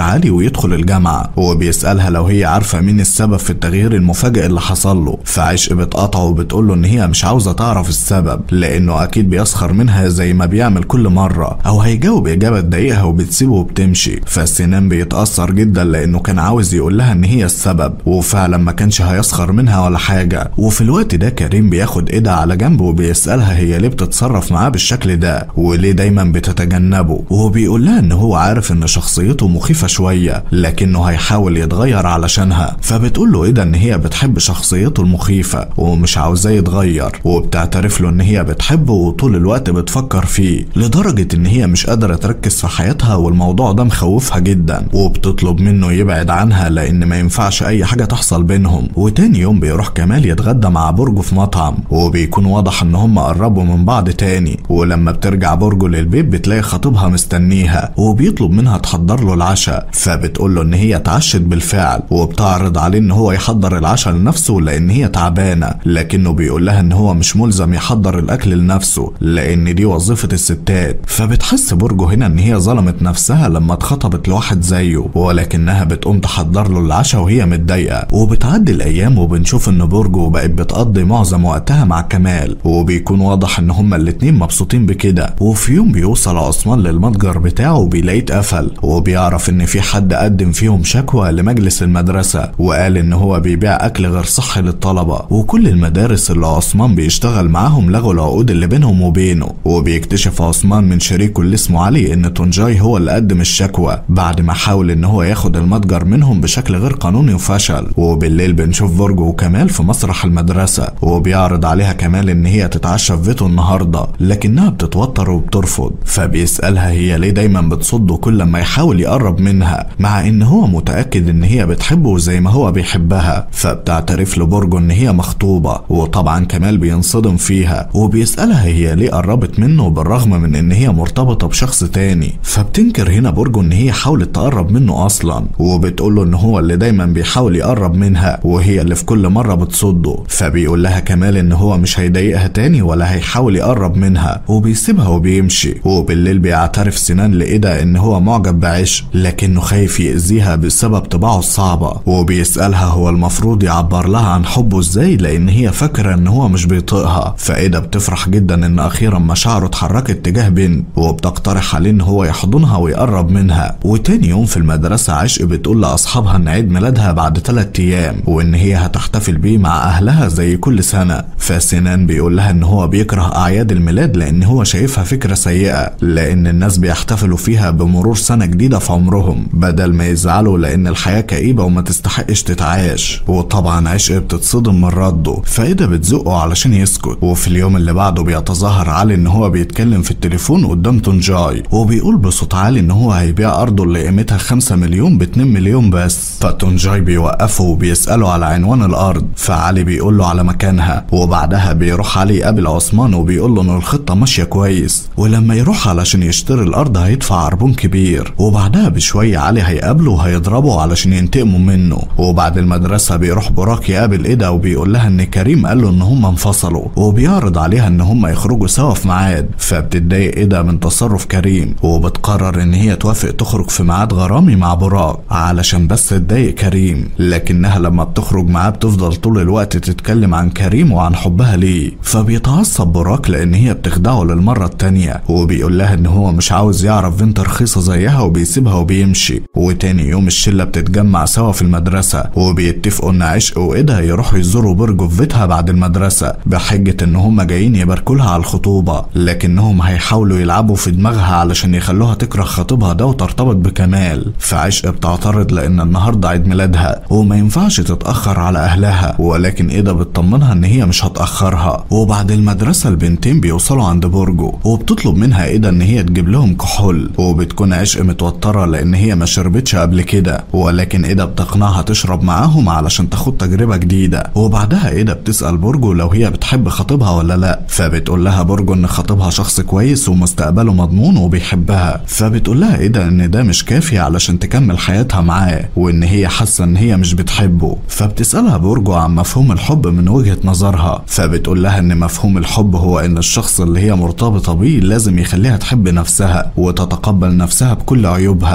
عالي ويدخل الجامعة وبيسألها لو هي عارفة مين السبب في التغيير المفاجئ اللي حصل له فعشق بتقاطعه وبتقول له ان هي مش عاوزة تعرف السبب لانه اكيد بيسخر منها زي ما بيعمل كل مرة او هيجاوب اجابة تضايقها وبتسيبه وبتمشي فسنان بيتأثر جدا لانه كان عاوز يقول لها ان هي السبب وفعلا ما كانش هيسخر منها ولا حاجة وفي الوقت ده كريم بياخد ايدها على جنب وبيسألها هي ليه بتتصرف معاه بالشكل ده وليه دايما بتتجنبه وبيقول لها ان هو عارف ان شخصيته مخيفة شوية لكنه هيحاول يتغير علشانها فبتقول له ايه ده ان هي بتحب شخصيته المخيفة ومش عاوزاه يتغير وبتعترف له ان هي بتحبه وطول الوقت بتفكر فيه لدرجة ان هي مش قادرة تركز في حياتها والموضوع ده مخوفها جدا وبتطلب منه يبعد عنها لان ما ينفعش اي حاجة تحصل بينهم وتاني يوم بيروح كمال يتغدى مع برجه في مطعم وبيكون واضح ان هم قربوا من بعض تاني ولما بترجع برجه للبيت بتلاقي خطيبها مستنيها وبيطلب منها تحضر له العشاء فبتقول له ان هي اتعشت بالفعل وبتعرض عليه ان هو يحضر العشاء لنفسه لان هي تعبانه لكنه بيقول لها ان هو مش ملزم يحضر الاكل لنفسه لان دي وظيفه الستات فبتحس برجه هنا ان هي ظلمت نفسها لما اتخطبت لواحد زيه ولكنها بتقوم تحضر له العشاء وهي متضايقه وبتعدي الايام وبنشوف ان برجه بقت بتقضي معظم وقتها مع كمال وبيكون واضح ان هما الاتنين مبسوطين بكده وفي يوم بيوصل عثمان للمتجر بتاعه وبيلاقيه اتقفل وبيعرف ان في حد قدم فيهم شكوى لمجلس المدرسه وقال ان هو بيبيع اكل غير صحي للطلبه وكل المدارس اللي عثمان بيشتغل معاهم لغوا العقود اللي بينهم وبينه وبيكتشف عثمان من شريكه اللي اسمه علي ان تونجاي هو اللي قدم الشكوى بعد ما حاول ان هو ياخد المتجر منهم بشكل غير قانوني وفشل وبالليل بنشوف برجو وكمال في مسرح المدرسه وبيعرض عليها كمال ان هي تتعشى في بيته النهارده لكنها بتتوتر وبترفض فبيسالها هي ليه دايما بتصده كل ما يحاول يقرب منها مع ان هو متاكد ان هي بتحبه زي ما هو بيحبها فبتعترف لبرجو ان هي مخطوبه وطبعا كمال بينصدم فيها وبيسالها هي ليه قربت منه بالرغم من ان هي مرتبطه بشخص تاني فبتنكر هنا برجو ان هي حاولت تقرب منه اصلا وبتقول له ان هو اللي دايما بيحاول يقرب منها وهي اللي في كل مره بتصده فبيقول لها كمال ان هو مش هيضايقها تاني ولا هيحاول يقرب منها وبيسيبها وبيمشي وبالليل بيعترف سنان لإيدا ان هو معجب بعشق لكنه خايف يأذيها بسبب طباعه الصعبة وبيسألها هو المفروض يعبر لها عن حبه ازاي لان هي فاكرة ان هو مش بيطيقها فإيدا بتفرح جدا ان اخيرا مشاعره اتحركت تجاه بنت وبتقترح عليه ان هو يحضنها ويقرب منها وتاني يوم في المدرسة عشق بتقول لأصحابها ان عيد ميلادها بعد ثلاث ايام وان هي هتحتفل بيه مع اهلها زي كل سنة فسنان بيقول لها ان هو بيكره اعياد الميلاد لان هو شايفها فكرة سيئة لان الناس بيحتفلوا فيها بمرور سنة جديدة في عمرهم بدل ما يزعلوا لان الحياة كئيبة وما تستحقش تتعاش وطبعا عشق بتتصدم من رده فايدة بتزقه علشان يسكت وفي اليوم اللي بعده بيتظاهر علي ان هو بيتكلم في التليفون قدام تونجاي وبيقول بصوت عالي ان هو هيبيع ارضه اللي قيمتها 5 مليون ب 2 مليون بس فتونجاي بيوقفه وبيسأله على عنوان الارض فعلي بيقول له على مكانها وبعدها بيروح علي يقابل عثمان وبيقول له ان الخطة ماشية كويس ولما يروح علشان يشتري الارض هيدفع عربون كبير وبعدها بشوية علي هيقابله وهيضربه علشان ينتقموا منه وبعد المدرسة بيروح براك يقابل ايدا وبيقول لها ان كريم قال له ان هم انفصلوا وبيعرض عليها ان هم يخرجوا سوا في ميعاد فبتتضايق ايدا من تصرف كريم وبتقرر ان هي توافق تخرج في ميعاد غرامي مع براك علشان بس تضايق كريم لكنها لما بتخرج معاه بتفضل طول الوقت تتكلم عن كريم وعن حبها ليه فبيتعصب براك لان هي بتخدعه للمرة التانية وبيقول لها ان هو مش عاوز يعرف بنت رخيصة زيها وبيسيبها وبيمشي وتاني يوم الشلة بتتجمع سوا في المدرسة وبيتفقوا ان عشق وايدها يروحوا يزوروا برجو في بيتها بعد المدرسة بحجة ان هما جايين يباركوا لها على الخطوبة لكنهم هيحاولوا يلعبوا في دماغها علشان يخلوها تكره خطيبها ده وترتبط بكمال فعشق بتعترض لان النهاردة عيد ميلادها وما ينفعش تتأخر على اهلها ولكن ايدا بتطمنها ان هي مش هتأخرها وبعد المدرسة البنتين بيوصلوا عند برجو وبتطلب منها ايدا ان هي تجيب لهم كحول وبتكون عشق متوترة لان هي ما شربتش قبل كده ولكن ايدا بتقنعها تشرب معاهم علشان تاخد تجربة جديدة وبعدها ايدا بتسأل برجو لو هي بتحب خطيبها ولا لا فبتقول لها برجو ان خطيبها شخص كويس ومستقبله مضمون وبيحبها فبتقول لها ايدا ان ده مش كافي علشان تكمل حياتها معاه وان هي حاسة ان هي مش بتحبه فبتسألها برجو عن مفهوم الحب من وجهة نظرها فبتقول لها ان مفهوم الحب هو ان الشخص اللي هي مرتبطة بيه لازم يخليها تحب نفسها وتتقبل نفسها بكل عيوبها وان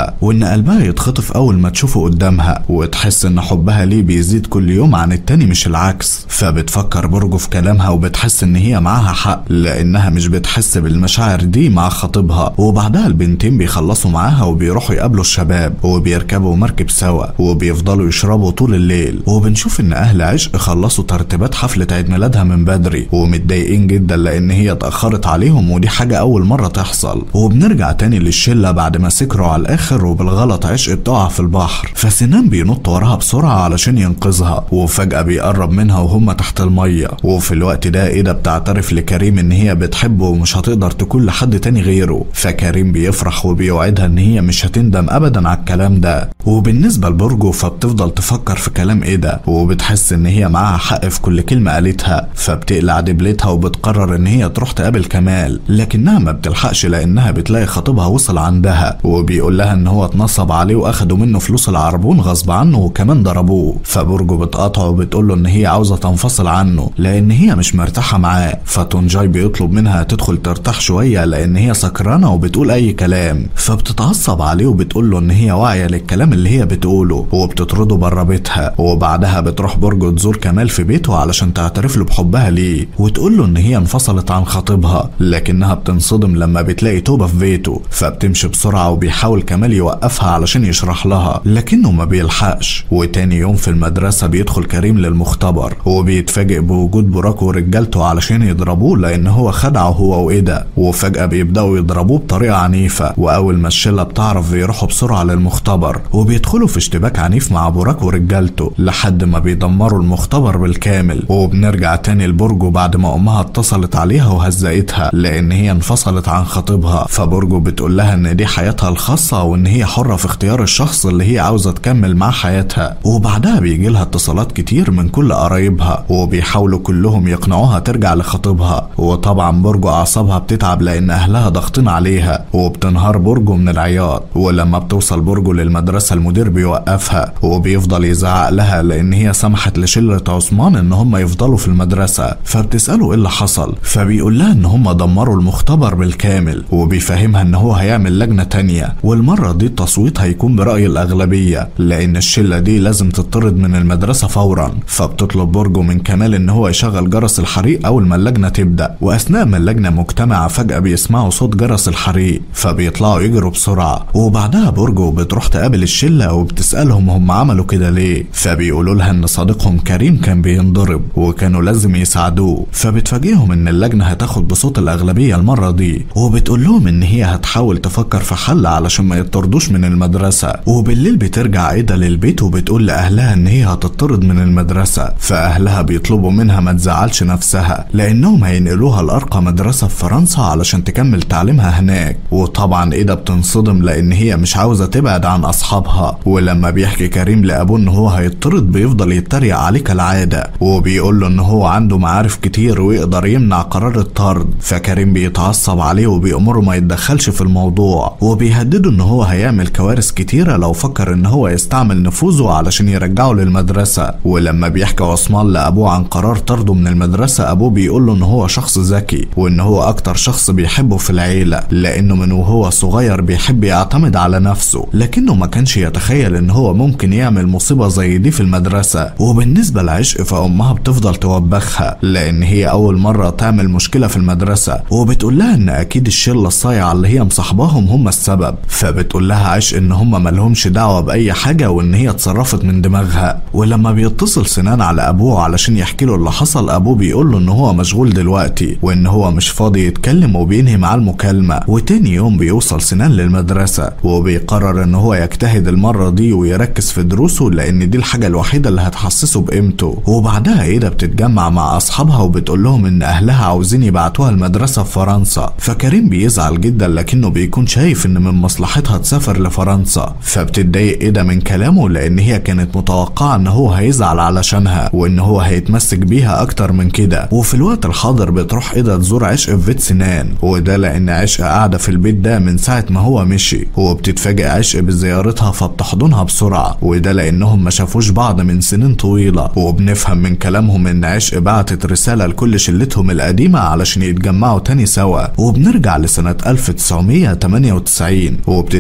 وان قلبها يتخطف اول ما تشوفه قدامها وتحس ان حبها ليه بيزيد كل يوم عن التاني مش العكس فبتفكر برجو في كلامها وبتحس ان هي معاها حق لانها مش بتحس بالمشاعر دي مع خطيبها وبعدها البنتين بيخلصوا معاها وبيروحوا يقابلوا الشباب وبيركبوا مركب سوا وبيفضلوا يشربوا طول الليل وبنشوف ان اهل عشق خلصوا ترتيبات حفلة عيد ميلادها من بدري ومتضايقين جدا لان هي اتأخرت عليهم ودي حاجة اول مرة تحصل وبنرجع تاني للشلة بعد ما سكروا على الاخر وبالغلط عشق بتقع في البحر فسنان بينط وراها بسرعة علشان ينقذها وفجأة بيقرب منها وهم تحت المية وفي الوقت ده ايدا بتعترف لكريم ان هي بتحبه ومش هتقدر تكون لحد تاني غيره فكريم بيفرح وبيوعدها ان هي مش هتندم ابدا على الكلام ده وبالنسبة لبرجو فبتفضل تفكر في كلام ايدا وبتحس ان هي معاها حق في كل كلمة قالتها فبتقلع دبلتها وبتقرر ان هي تروح تقابل كمال لكنها ما بتلحقش لانها بتلاقي خطيبها وصل عندها وبيقول لها ان هو اتنصب عليه واخدوا منه فلوس العربون غصب عنه وكمان ضربوه فبرجو بتقاطعه وبتقول له ان هي عاوزة تنفصل عنه لان هي مش مرتاحة معاه فتونجاي بيطلب منها تدخل ترتاح شوية لان هي سكرانة وبتقول اي كلام فبتتعصب عليه وبتقول له ان هي واعية للكلام اللي هي بتقوله وبتطرده بره بيتها وبعدها بتروح برجو تزور كمال في بيته علشان تعترف له بحبها ليه وتقول له ان هي انفصلت عن خطيبها لكنها بتنصدم لما بتلاقي توبة في بيته فبتمشي بسرعة وبيحاول كمال يوقفها علشان يشرح لها لكنه ما بيلحقش وتاني يوم في المدرسة بيدخل كريم للمختبر وبيتفاجئ بوجود براك ورجالته علشان يضربوه لان هو خدعه هو وايدا وفجأة بيبدأوا يضربوه بطريقة عنيفة واول ما الشلة بتعرف بيروحوا بسرعة للمختبر وبيدخلوا في اشتباك عنيف مع براك ورجالته لحد ما بيدمروا المختبر بالكامل وبنرجع تاني لبرجو بعد ما امها اتصلت عليها وهزقتها لان هي انفصلت عن خطيبها فبرجو بتقول لها ان دي حياتها الخاصة وان هي حرة في اختيار الشخص اللي هي عاوزة تكمل معاه حياتها وبعدها بيجي لها اتصالات كتير من كل قرايبها وبيحاولوا كلهم يقنعوها ترجع لخطيبها وطبعا برجو اعصابها بتتعب لان اهلها ضاغطين عليها وبتنهار برجو من العياط ولما بتوصل برجو للمدرسة المدير بيوقفها وبيفضل يزعق لها لان هي سمحت لشلة عثمان ان هم يفضلوا في المدرسة فبتسأله ايه اللي حصل فبيقول لها ان هم دمروا المختبر بالكامل وبيفهمها ان هو هيعمل لجنة تانية والمرة دي التصويت هيكون برأي الأغلبية لأن الشلة دي لازم تطرد من المدرسة فورا فبتطلب برجو من كمال ان هو يشغل جرس الحريق أول ما اللجنة تبدأ وأثناء ما اللجنة مجتمعة فجأة بيسمعوا صوت جرس الحريق فبيطلعوا يجروا بسرعة وبعدها برجو بتروح تقابل الشلة وبتسألهم هم عملوا كده ليه فبيقولوا لها ان صديقهم كريم كان بينضرب وكانوا لازم يساعدوه فبتفاجئهم ان اللجنة هتاخد بصوت الأغلبية المرة دي وبتقول لهم ان هي هتحاول تفكر في حل علشان ما يطردوش من المدرسة وبالليل بترجع عيدة للبيت وبتقول لأهلها ان هي هتطرد من المدرسة فأهلها بيطلبوا منها ما تزعلش نفسها لأنهم هينقلوها لأرقى مدرسة في فرنسا علشان تكمل تعليمها هناك وطبعا ايدا بتنصدم لان هي مش عاوزة تبعد عن اصحابها ولما بيحكي كريم لابوه ان هو هيطرد بيفضل يتريق عليه كالعادة وبيقول له ان هو عنده معارف كتير ويقدر يمنع قرار الطرد فكريم بيتعصب عليه وبيأمره ما يتدخلش في الموضوع وبيهدده ان هو هيعمل كوارث كتيرة لو فكر ان هو يستعمل نفوذه علشان يرجعه للمدرسة ولما بيحكي عثمان لابوه عن قرار طرده من المدرسة ابوه بيقول له ان هو شخص ذكي وان هو اكتر شخص بيحبه في العيلة لانه من وهو صغير بيحب يعتمد على نفسه لكنه ما كانش يتخيل ان هو ممكن يعمل مصيبة زي دي في المدرسة وبالنسبة لعشق فامها بتفضل توبخها لان هي اول مرة تعمل مشكلة في المدرسة وبتقول لها ان اكيد الشلة الصايعة اللي هي مصاحباهم هم السبب فبتقول لها عشق ان هم ملهمش دعوة باي حاجة وان هي اتصرفت من دماغها ولما بيتصل سنان على ابوه علشان يحكي له اللي حصل ابوه بيقول له ان هو مشغول دلوقتي وان هو مش فاضي يتكلم وبينهي معاه المكالمة وتاني يوم بيوصل سنان للمدرسة وبيقرر ان هو يجتهد المرة دي ويركز في دروسه لان دي الحاجة الوحيدة اللي هتحسسه بقيمته وبعدها ايدا بتتجمع مع اصحابها وبتقول لهم ان اهلها عاوزين يبعتوها المدرسة في فرنسا فكريم بيزعل جدا لكنه بيكون شايف ان من مصلحتها تسافر لفرنسا فبتتضايق ايدا من كلامه لان هي كانت متوقعة ان هو هيزعل علشانها وان هو هيتمسك بيها اكتر من كده وفي الوقت الحاضر بتروح ايدا تزور عشق في بيت سنان وده لان عشق قاعدة في البيت ده من ساعة ما هو مشي وبتتفاجئ عشق بزيارتها فبتحضنها بسرعة وده لانهم ما شافوش بعض من سنين طويلة وبنفهم من كلامهم ان عشق بعتت رسالة لكل شلتهم القديمة علشان يتجمعوا تاني سوا وبنرجع لسنة 1998 وبتتفاجئ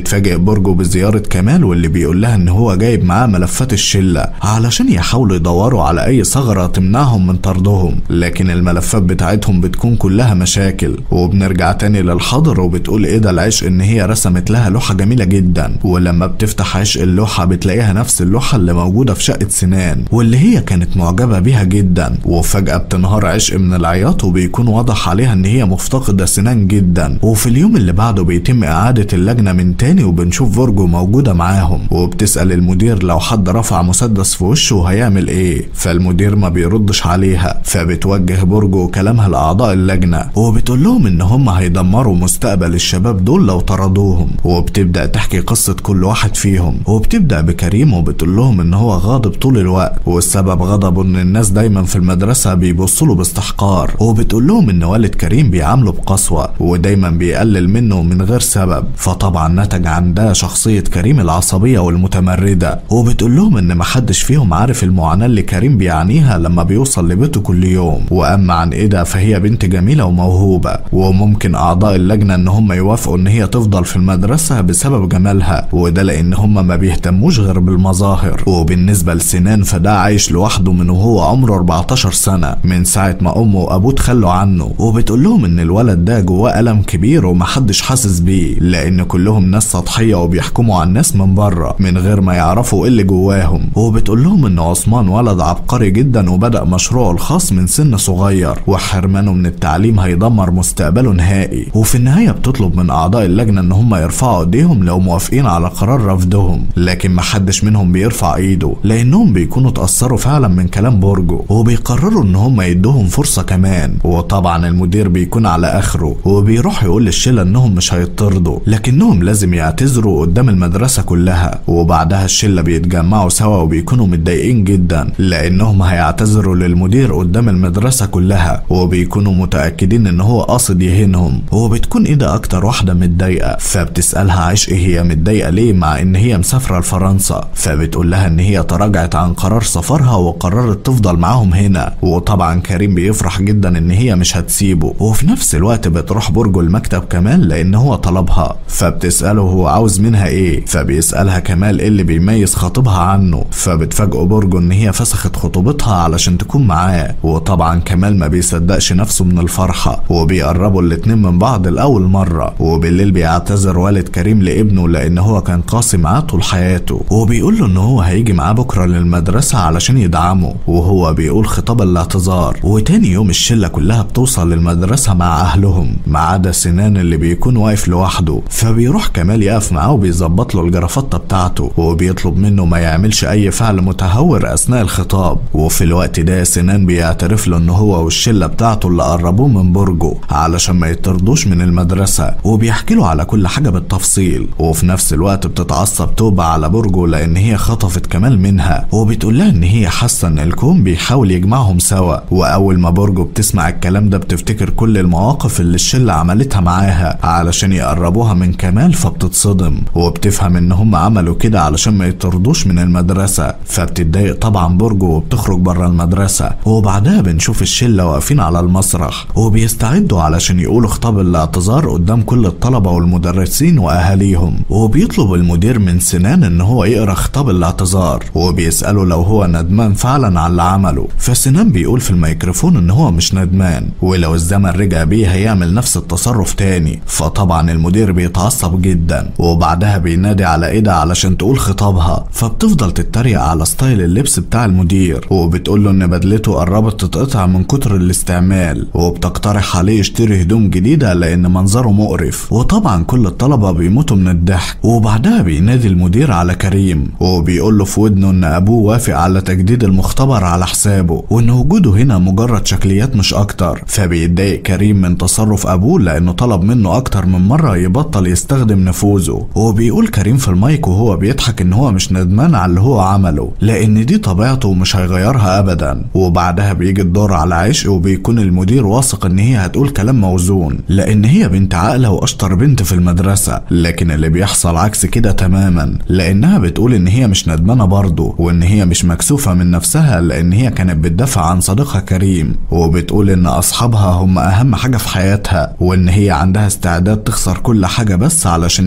برجو بزيارة كمال واللي بيقول لها ان هو جايب معاه ملفات الشلة علشان يحاولوا يدوروا على اي ثغرة تمنعهم من طردهم لكن الملفات بتاعتهم بتكون كلها مشاكل وبنرجع تاني للحاضر وبتقول ايه ده العشق ان هي رسمت لها لوحة جميلة جدا ولما بتفتح عشق اللوحة بتلاقيها نفس اللوحة اللي موجودة في شقة سنان واللي هي كانت معجبة بيها جدا وفجأة بتنهار عشق من العياط وبيكون واضح عليها ان هي مفتقدة سنان جدا وفي اليوم اللي بعده بيتم اعادة اللجنة من تاني وبنشوف فورجو موجودة معاهم وبتسأل المدير لو حد رفع مسدس في وشه هيعمل ايه فالمدير ما بيردش عليها فبتوجه برجو كلامها لاعضاء اللجنة وبتقول لهم ان هم هيدمروا مستقبل الشباب دول لو طردوهم وبتبدأ تحكي قصة كل واحد فيهم وبتبدأ بكريم وبتقول لهم ان هو غاضب طول الوقت والسبب غضبه ان الناس دايما في المدرسة بيبصوا له باستحقار وبتقول لهم ان والد كريم بيعامله بقسوة ودايما بيقلل منه من غير سبب فطبعا نتج عن ده شخصية كريم العصبية والمتمردة وبتقول لهم ان محدش فيهم عارف المعاناة اللي كريم بيعانيها لما بيوصل لبيته كل يوم واما عن ايدا فهي بنت جميلة وموهوبة وممكن اعضاء اللجنة ان هم يوافقوا ان هي تفضل في المدرسة بسبب جمالها وده لان هم ما بيهتموش غير بالمظاهر وبالنسبة لسنان فده عايش لوحده من وهو عمره 14 سنة من ساعة ما امه وابوه تخلوا عنه وبتقول لهم ان الولد ده جواه ألم كبير ومحدش حاسس بيه لان كلهم ناس سطحية وبيحكموا على الناس من بره من غير ما يعرفوا ايه اللي جواهم وبتقول لهم ان عثمان ولد عبقري جدا وبدأ مشروعه الخاص من سن صغير وحرمانه من التعليم هيدمر مستقبله نهائي وفي النهاية بتطلب من اعضاء اللجنة ان هم يرفعوا ايديهم لو موافقين على قرار رفضهم لكن محدش منهم بيرفع ايده لانهم بيكونوا اتأثروا فعلا من كلام بورجو وبيقرروا ان هم يدوهم فرصة كمان وطبعا المدير بيكون على اخره وبيروح يقول للشلة انهم مش هيطردوا لكنهم لازم يعتذروا قدام المدرسة كلها وبعدها الشلة بيتجمعوا سوا وبيكونوا متضايقين جدا لانهم هيعتذروا للمدير قدام المدرسة كلها وبيكونوا متأكدين ان هو قاصد يهينهم وبتكون ايدا اكتر واحدة متضايقة فبتسألها عشق هي متضايقة ليه مع ان هي مسافرة لفرنسا فبتقول لها ان هي تراجعت عن قرار سفرها وقررت تفضل معاهم هنا وطبعا كريم بيفرح جدا ان هي مش هتسيبه وفي نفس الوقت بتروح برجو المكتب كمان لان هو طلبها فبتسأله هو عاوز منها ايه فبيسألها كمال ايه اللي بيميز خطيبها عنه فبتفاجئه برجو ان هي فسخت خطوبتها علشان تكون معاه وطبعا كمال ما بيصدقش نفسه من الفرحة وبيقربوا الاتنين من بعض لأول مرة وبالليل بيعتذر والد كريم لابنه لان هو كان قاسي معاه طول حياته وبيقول له ان هو هيجي معاه بكرة للمدرسة علشان يدعمه وهو بيقول خطاب الاعتذار وتاني يوم الشلة كلها بتوصل للمدرسة مع اهلهم ما عدا سنان اللي بيكون واقف لوحده فبيروح كمال يقف معاه وبيظبط له الجرافطة بتاعته وبيطلب منه ما يعملش اي فعل متهور اثناء الخطاب وفي الوقت ده سنان بيعترف له ان هو والشلة بتاعته اللي قربوه من برجه علشان ما يطردوش من المدرسة وبيحكي له على كل حاجة بالتفصيل وفي نفس الوقت بتتعصب توبة على برجه لان هي خطفت كمال منها وبتقول لها ان هي حاسة ان الكون بيحاول يجمعهم سوا واول ما برجه بتسمع الكلام ده بتفتكر كل المواقف اللي الشلة عملتها معاها علشان يقربوها من كمال فبتتصدم وبتفهم ان هم عملوا كده علشان ما يطردوش من المدرسة فبتتضايق طبعا برجه وبتخرج بره المدرسة وبعدها بنشوف الشلة واقفين على المسرح وبيستعدوا علشان يقولوا خطاب الاعتذار قدام كل الطلبة والمدرسين واهاليهم وبيطلب المدير من سنان ان هو يقرا خطاب الاعتذار وبيسأله لو هو ندمان فعلا على اللي عمله فسنان بيقول في الميكروفون ان هو مش ندمان ولو الزمن رجع بيه هيعمل نفس التصرف تاني فطبعا المدير بيتعصب جدا وبعدها بينادي على ايدا علشان تقول خطابها فبتفضل تتريق على ستايل اللبس بتاع المدير وبتقول له ان بدلته قربت تتقطع من كتر الاستعمال وبتقترح عليه يشتري هدوم جديدة لان منظره مقرف وطبعا كل الطلبة بيموتوا من الضحك وبعدها بينادي المدير على كريم وبيقول له في ودنه ان ابوه وافق على تجديد المختبر على حسابه وان وجوده هنا مجرد شكليات مش اكتر فبيتضايق كريم من تصرف ابوه لانه طلب منه اكتر من مرة يبطل يستخدم نفوذه وبيقول كريم في المايك وهو بيضحك ان هو مش ندمان على اللي هو عمله لان دي طبيعته ومش هيغيرها ابدا وبعدها بيجي الدور على عشق وبيكون المدير واثق ان هي هتقول كلام موزون لان هي بنت عاقله واشطر بنت في المدرسه لكن اللي بيحصل عكس كده تماما لانها بتقول ان هي مش ندمانه برضه وان هي مش مكسوفه من نفسها لان هي كانت بتدافع عن صديقها كريم وبتقول ان اصحابها هم اهم حاجه في حياتها وان هي عندها استعداد تخسر كل حاجه بس علشان يكونوا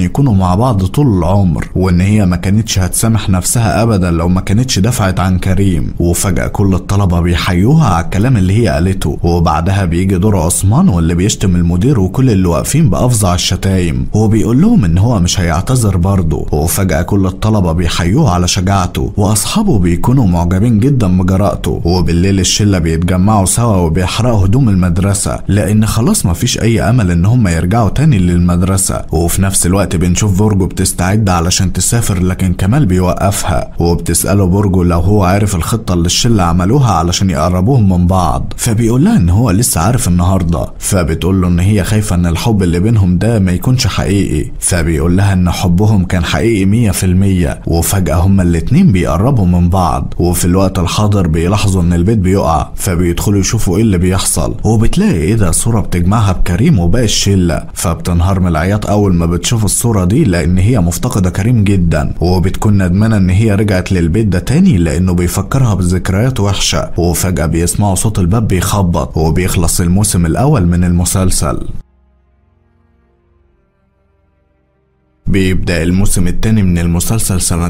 مع بعض طول العمر وان هي ما كانتش هتسامح نفسها ابدا لو ما كانتش دفعت عن كريم وفجأة كل الطلبة بيحيوها على الكلام اللي هي قالته وبعدها بيجي دور عثمان واللي بيشتم المدير وكل اللي واقفين بأفظع الشتايم وبيقول لهم ان هو مش هيعتذر برضه وفجأة كل الطلبة بيحيوه على شجاعته واصحابه بيكونوا معجبين جدا بجرأته وبالليل الشلة بيتجمعوا سوا وبيحرقوا هدوم المدرسة لان خلاص مفيش اي امل ان هم يرجعوا تاني للمدرسة وفي نفس الوقت بنشوف فورجو بتستعد علشان تسافر لكن كمال بيوقفها وبتسأله بورجو لو هو عارف الخطة اللي الشلة عملوها علشان يقربوهم من بعض فبيقول لها ان هو لسه عارف النهاردة فبتقول له ان هي خايفة ان الحب اللي بينهم ده ما يكونش حقيقي فبيقول لها ان حبهم كان حقيقي مية في المية وفجأة هما الاتنين بيقربوا من بعض وفي الوقت الحاضر بيلاحظوا ان البيت بيقع فبيدخلوا يشوفوا ايه اللي بيحصل وبتلاقي ايه ده صورة بتجمعها بكريم وباقي الشلة فبتنهار من العياط اول ما بتشوف الصورة دي لان هي مفتقدة كريم جدا وبتكون ندمانة ان هي رجعت للبيت ده تاني لانه بيفكرها بذكريات وحشة وفجأة بيسمعوا صوت الباب بيخبط وبيخلص الموسم الاول من المسلسل بيبدأ الموسم الثاني من المسلسل سنة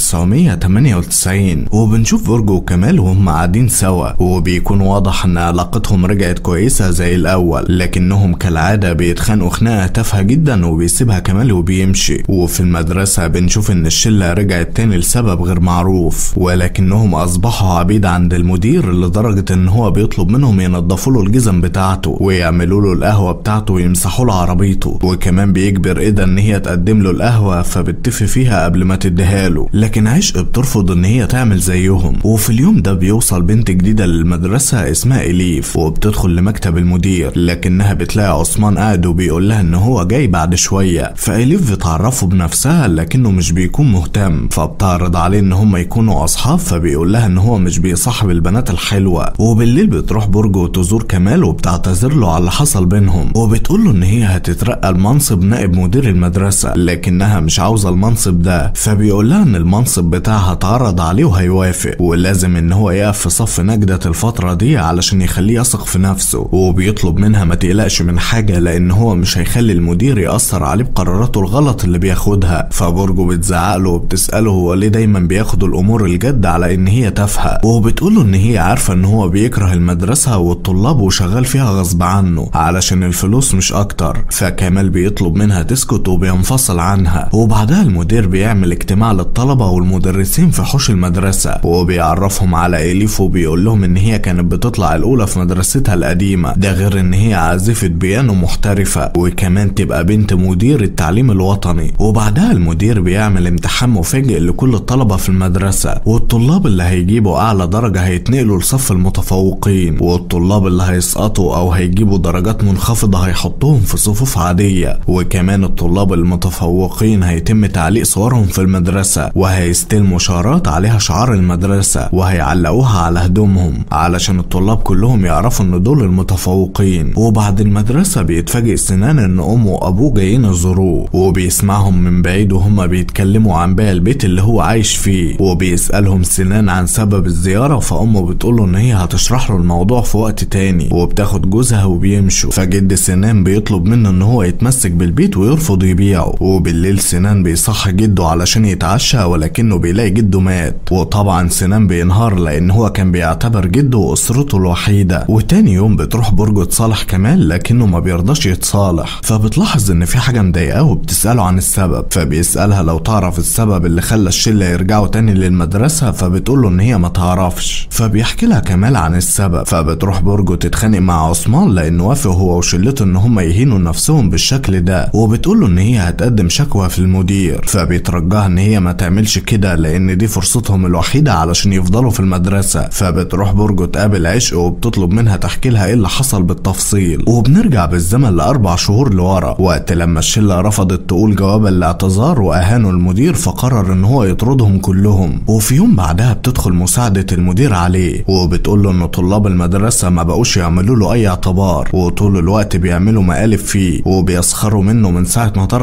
1998 وبنشوف فورجو وكمال وهم قاعدين سوا وبيكون واضح ان علاقتهم رجعت كويسة زي الأول لكنهم كالعادة بيتخانقوا خناقة تافهة جدا وبيسيبها كمال وبيمشي وفي المدرسة بنشوف ان الشلة رجعت تاني لسبب غير معروف ولكنهم أصبحوا عبيد عند المدير لدرجة ان هو بيطلب منهم ينضفوا له الجزم بتاعته ويعملوا له القهوة بتاعته ويمسحوا له عربيته وكمان بيجبر ايدا ان هي تقدم له القهوة فبتفي فيها قبل ما تديها له لكن عشق بترفض ان هي تعمل زيهم وفي اليوم ده بيوصل بنت جديدة للمدرسة اسمها إليف وبتدخل لمكتب المدير لكنها بتلاقي عثمان قاعد وبيقول لها ان هو جاي بعد شوية فإليف بتعرفه بنفسها لكنه مش بيكون مهتم فبتعرض عليه ان هم يكونوا اصحاب فبيقول لها ان هو مش بيصاحب البنات الحلوة وبالليل بتروح برج وتزور كمال وبتعتذر له على اللي حصل بينهم وبتقول له ان هي هتترقى لمنصب نائب مدير المدرسة لكنها مش عاوزة المنصب ده فبيقول لها ان المنصب بتاعها اتعرض عليه وهيوافق ولازم ان هو يقف في صف نجدة الفترة دي علشان يخليه يثق في نفسه وبيطلب منها ما تقلقش من حاجة لان هو مش هيخلي المدير يأثر عليه بقراراته الغلط اللي بياخدها فبرجه بتزعق له وبتسأله هو ليه دايما بياخد الامور الجد على ان هي تافهة وبتقوله ان هي عارفة ان هو بيكره المدرسة والطلاب وشغال فيها غصب عنه علشان الفلوس مش اكتر فكمال بيطلب منها تسكت وبينفصل عنها وبعدها المدير بيعمل اجتماع للطلبة والمدرسين في حوش المدرسة وبيعرفهم على إليف وبيقول لهم ان هي كانت بتطلع الاولى في مدرستها القديمة ده غير ان هي عازفة بيانو محترفة وكمان تبقى بنت مدير التعليم الوطني وبعدها المدير بيعمل امتحان مفاجئ لكل الطلبة في المدرسة والطلاب اللي هيجيبوا اعلى درجة هيتنقلوا لصف المتفوقين والطلاب اللي هيسقطوا او هيجيبوا درجات منخفضة هيحطوهم في صفوف عادية وكمان الطلاب المتفوقين هيتم تعليق صورهم في المدرسة وهيستلموا شارات عليها شعار المدرسة وهيعلقوها على هدومهم علشان الطلاب كلهم يعرفوا ان دول المتفوقين وبعد المدرسة بيتفاجئ سنان ان امه وابوه جايين يزوروه وبيسمعهم من بعيد وهما بيتكلموا عن باقي البيت اللي هو عايش فيه وبيسألهم سنان عن سبب الزيارة فامه بتقوله ان هي هتشرح له الموضوع في وقت تاني وبتاخد جوزها وبيمشوا فجد سنان بيطلب منه ان هو يتمسك بالبيت ويرفض يبيعه وبالليل سنان بيصحي جده علشان يتعشى ولكنه بيلاقي جده مات وطبعا سنان بينهار لان هو كان بيعتبر جده واسرته الوحيده وتاني يوم بتروح برج تصالح كمال لكنه ما بيرضاش يتصالح فبتلاحظ ان في حاجه مضايقاه وبتساله عن السبب فبيسالها لو تعرف السبب اللي خلى الشله يرجعوا تاني للمدرسه فبتقول له ان هي ما تعرفش فبيحكي لها كمال عن السبب فبتروح برج تتخانق مع عثمان لانه وافق هو وشلته ان هم يهينوا نفسهم بالشكل ده وبتقول له ان هي هتقدم شكوى في المدير فبيترجاها ان هي ما تعملش كده لان دي فرصتهم الوحيده علشان يفضلوا في المدرسه فبتروح برجو تقابل عشق وبتطلب منها تحكي لها ايه اللي حصل بالتفصيل وبنرجع بالزمن لاربع شهور لورا وقت لما الشله رفضت تقول جواب الاعتذار واهانوا المدير فقرر ان هو يطردهم كلهم وفي يوم بعدها بتدخل مساعده المدير عليه وبتقول له ان طلاب المدرسه ما بقوش يعملوا له اي اعتبار وطول الوقت بيعملوا مقالب فيه وبيسخروا منه من ساعه ما طرد الشله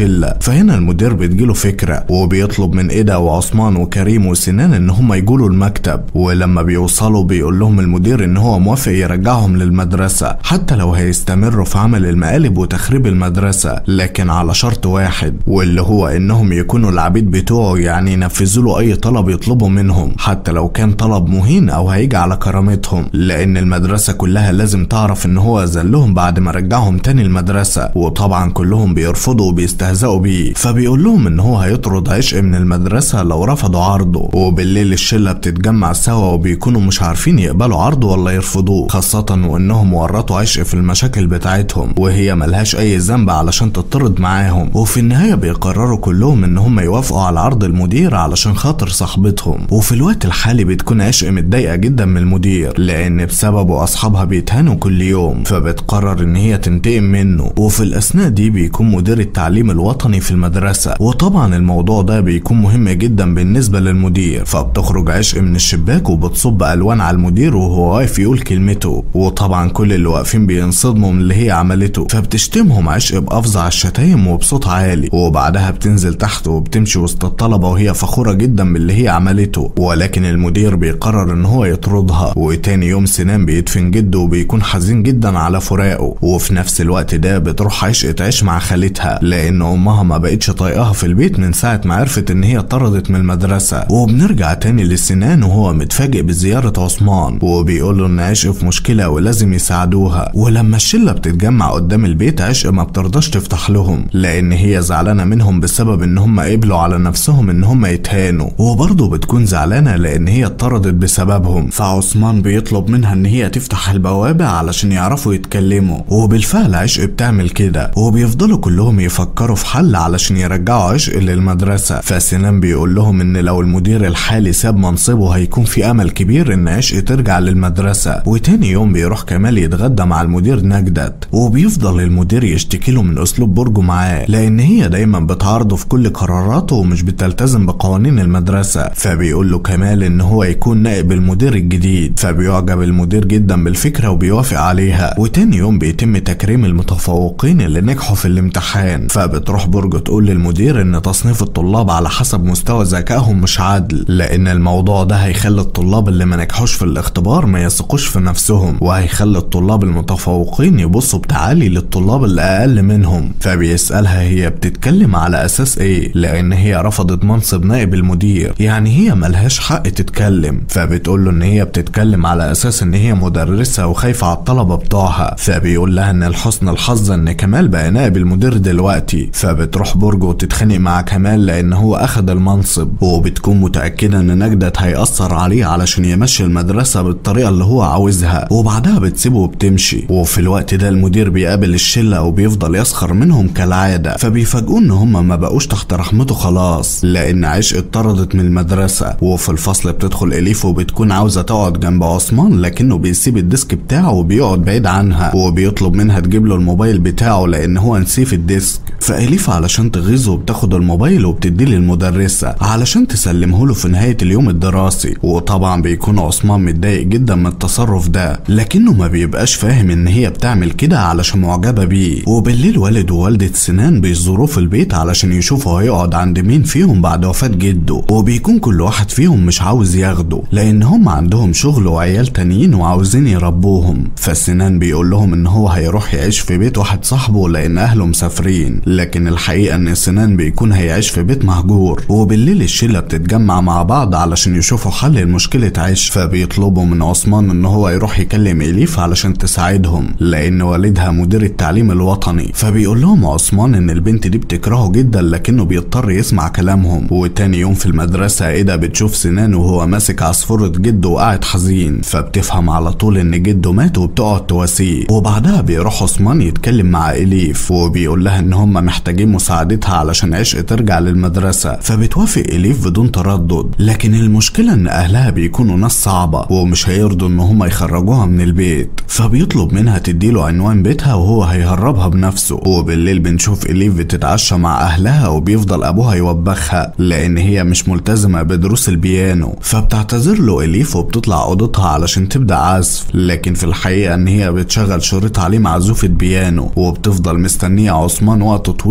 الشلة فهنا المدير بتجيله فكرة وبيطلب من إيدا وعثمان وكريم وسنان إن هم يجولوا المكتب ولما بيوصلوا بيقول لهم المدير إن هو موافق يرجعهم للمدرسة حتى لو هيستمروا في عمل المقالب وتخريب المدرسة لكن على شرط واحد واللي هو إنهم يكونوا العبيد بتوعه يعني ينفذوا له أي طلب يطلبه منهم حتى لو كان طلب مهين أو هيجي على كرامتهم لأن المدرسة كلها لازم تعرف إن هو ذلهم بعد ما رجعهم تاني المدرسة وطبعا كلهم بيرفضوا وبيستهزئوا بيه فبيقول لهم إن هو هيطرد عشق من المدرسة لو رفضوا عرضه وبالليل الشلة بتتجمع سوا وبيكونوا مش عارفين يقبلوا عرضه ولا يرفضوه خاصة وإنهم ورطوا عشق في المشاكل بتاعتهم وهي ملهاش أي ذنب علشان تطرد معاهم وفي النهاية بيقرروا كلهم إن هم يوافقوا على عرض المدير علشان خاطر صاحبتهم وفي الوقت الحالي بتكون عشق متضايقة جدا من المدير لأن بسببه أصحابها بيتهانوا كل يوم فبتقرر إن هي تنتقم منه وفي الأثناء دي بيكون مدير التعليم الوطني في المدرسة وطبعا الموضوع ده بيكون مهم جدا بالنسبة للمدير فبتخرج عشق من الشباك وبتصب ألوان على المدير وهو واقف يقول كلمته وطبعا كل اللي واقفين بينصدموا من اللي هي عملته فبتشتمهم عشق بأفظع الشتايم وبصوت عالي وبعدها بتنزل تحت وبتمشي وسط الطلبة وهي فخورة جدا باللي هي عملته ولكن المدير بيقرر ان هو يطردها وتاني يوم سنان بيدفن جده وبيكون حزين جدا على فراقه وفي نفس الوقت ده بتروح عشق تعيش مع خالتها لان امها ما بقتش طايقاها في البيت من ساعة ما عرفت ان هي اتطردت من المدرسة وبنرجع تاني لسنان وهو متفاجئ بزيارة عثمان وبيقول له ان عشق في مشكلة ولازم يساعدوها ولما الشلة بتتجمع قدام البيت عشق ما بترضاش تفتح لهم لان هي زعلانة منهم بسبب ان هم قبلوا على نفسهم ان هم يتهانوا وبرضه بتكون زعلانة لان هي اتطردت بسببهم فعثمان بيطلب منها ان هي تفتح البوابة علشان يعرفوا يتكلموا وبالفعل عشق بتعمل كده وبيفضلوا كلهم يفكروا في حل علشان يرجعوا عشق للمدرسة فسنان بيقول لهم ان لو المدير الحالي ساب منصبه هيكون في امل كبير ان عشق ترجع للمدرسة وتاني يوم بيروح كمال يتغدى مع المدير نجدت وبيفضل المدير يشتكي له من اسلوب برجه معاه لان هي دايما بتعارضه في كل قراراته ومش بتلتزم بقوانين المدرسة فبيقول له كمال ان هو يكون نائب المدير الجديد فبيعجب المدير جدا بالفكرة وبيوافق عليها وتاني يوم بيتم تكريم المتفوقين اللي نجحوا في الامتحان فبتروح برج تقول للمدير ان تصنيف الطلاب على حسب مستوى ذكائهم مش عادل لان الموضوع ده هيخلي الطلاب اللي ما نجحوش في الاختبار ما يثقوش في نفسهم وهيخلي الطلاب المتفوقين يبصوا بتعالي للطلاب اللي اقل منهم فبيسألها هي بتتكلم على اساس ايه لان هي رفضت منصب نائب المدير يعني هي ملهاش حق تتكلم فبتقول له ان هي بتتكلم على اساس ان هي مدرسة وخايفة على الطلبة بتوعها فبيقول لها ان لحسن الحظ ان كمال بقى نائب المدير دلوقتي فبتروح برج وتتخانق مع كمال لان هو اخد المنصب وبتكون متأكدة ان نجدت هيأثر عليه علشان يمشي المدرسة بالطريقة اللي هو عاوزها وبعدها بتسيبه وبتمشي وفي الوقت ده المدير بيقابل الشلة وبيفضل يسخر منهم كالعادة فبيفاجئوه ان هم ما بقوش تحت رحمته خلاص لان عشق اتطردت من المدرسة وفي الفصل بتدخل اليف وبتكون عاوزة تقعد جنب عثمان لكنه بيسيب الديسك بتاعه وبيقعد بعيد عنها وبيطلب منها تجيب له الموبايل بتاعه لان هو نسيه في الديسك فاليف علشان تغيظه بتاخد الموبايل وبتديه للمدرسة علشان تسلمه له في نهاية اليوم الدراسي وطبعا بيكون عثمان متضايق جدا من التصرف ده لكنه ما بيبقاش فاهم ان هي بتعمل كده علشان معجبة بيه وبالليل والد ووالدة سنان بيزوروه في البيت علشان يشوفوا هيقعد عند مين فيهم بعد وفاة جده وبيكون كل واحد فيهم مش عاوز ياخده لان هم عندهم شغل وعيال تانيين وعاوزين يربوهم فسنان بيقول لهم ان هو هيروح يعيش في بيت واحد صاحبه لان اهله مسافرين لكن الحقيقة ان سنان بيكون هيعيش في بيت مهجور وبالليل الشلة بتتجمع مع بعض علشان يشوفوا حل لمشكلة عيش فبيطلبوا من عثمان ان هو يروح يكلم اليف علشان تساعدهم لان والدها مدير التعليم الوطني فبيقول لهم عثمان ان البنت دي بتكرهه جدا لكنه بيضطر يسمع كلامهم وتاني يوم في المدرسة ايدا بتشوف سنان وهو ماسك عصفورة جده وقاعد حزين فبتفهم على طول ان جده مات وبتقعد تواسيه وبعدها بيروح عثمان يتكلم مع اليف وبيقول لها ان هم محتاجين مساعدتها علشان عشق ترجع للمدرسة فبتوافق اليف بدون تردد لكن المشكلة ان اهلها بيكونوا ناس صعبة ومش هيرضوا ان هم يخرجوها من البيت فبيطلب منها تديله عنوان بيتها وهو هيهربها بنفسه وبالليل بنشوف اليف بتتعشى مع اهلها وبيفضل ابوها يوبخها لان هي مش ملتزمة بدروس البيانو فبتعتذر له اليف وبتطلع اوضتها علشان تبدا عزف لكن في الحقيقة ان هي بتشغل شريط عليه معزوفة بيانو وبتفضل مستنية عثمان وقت طويل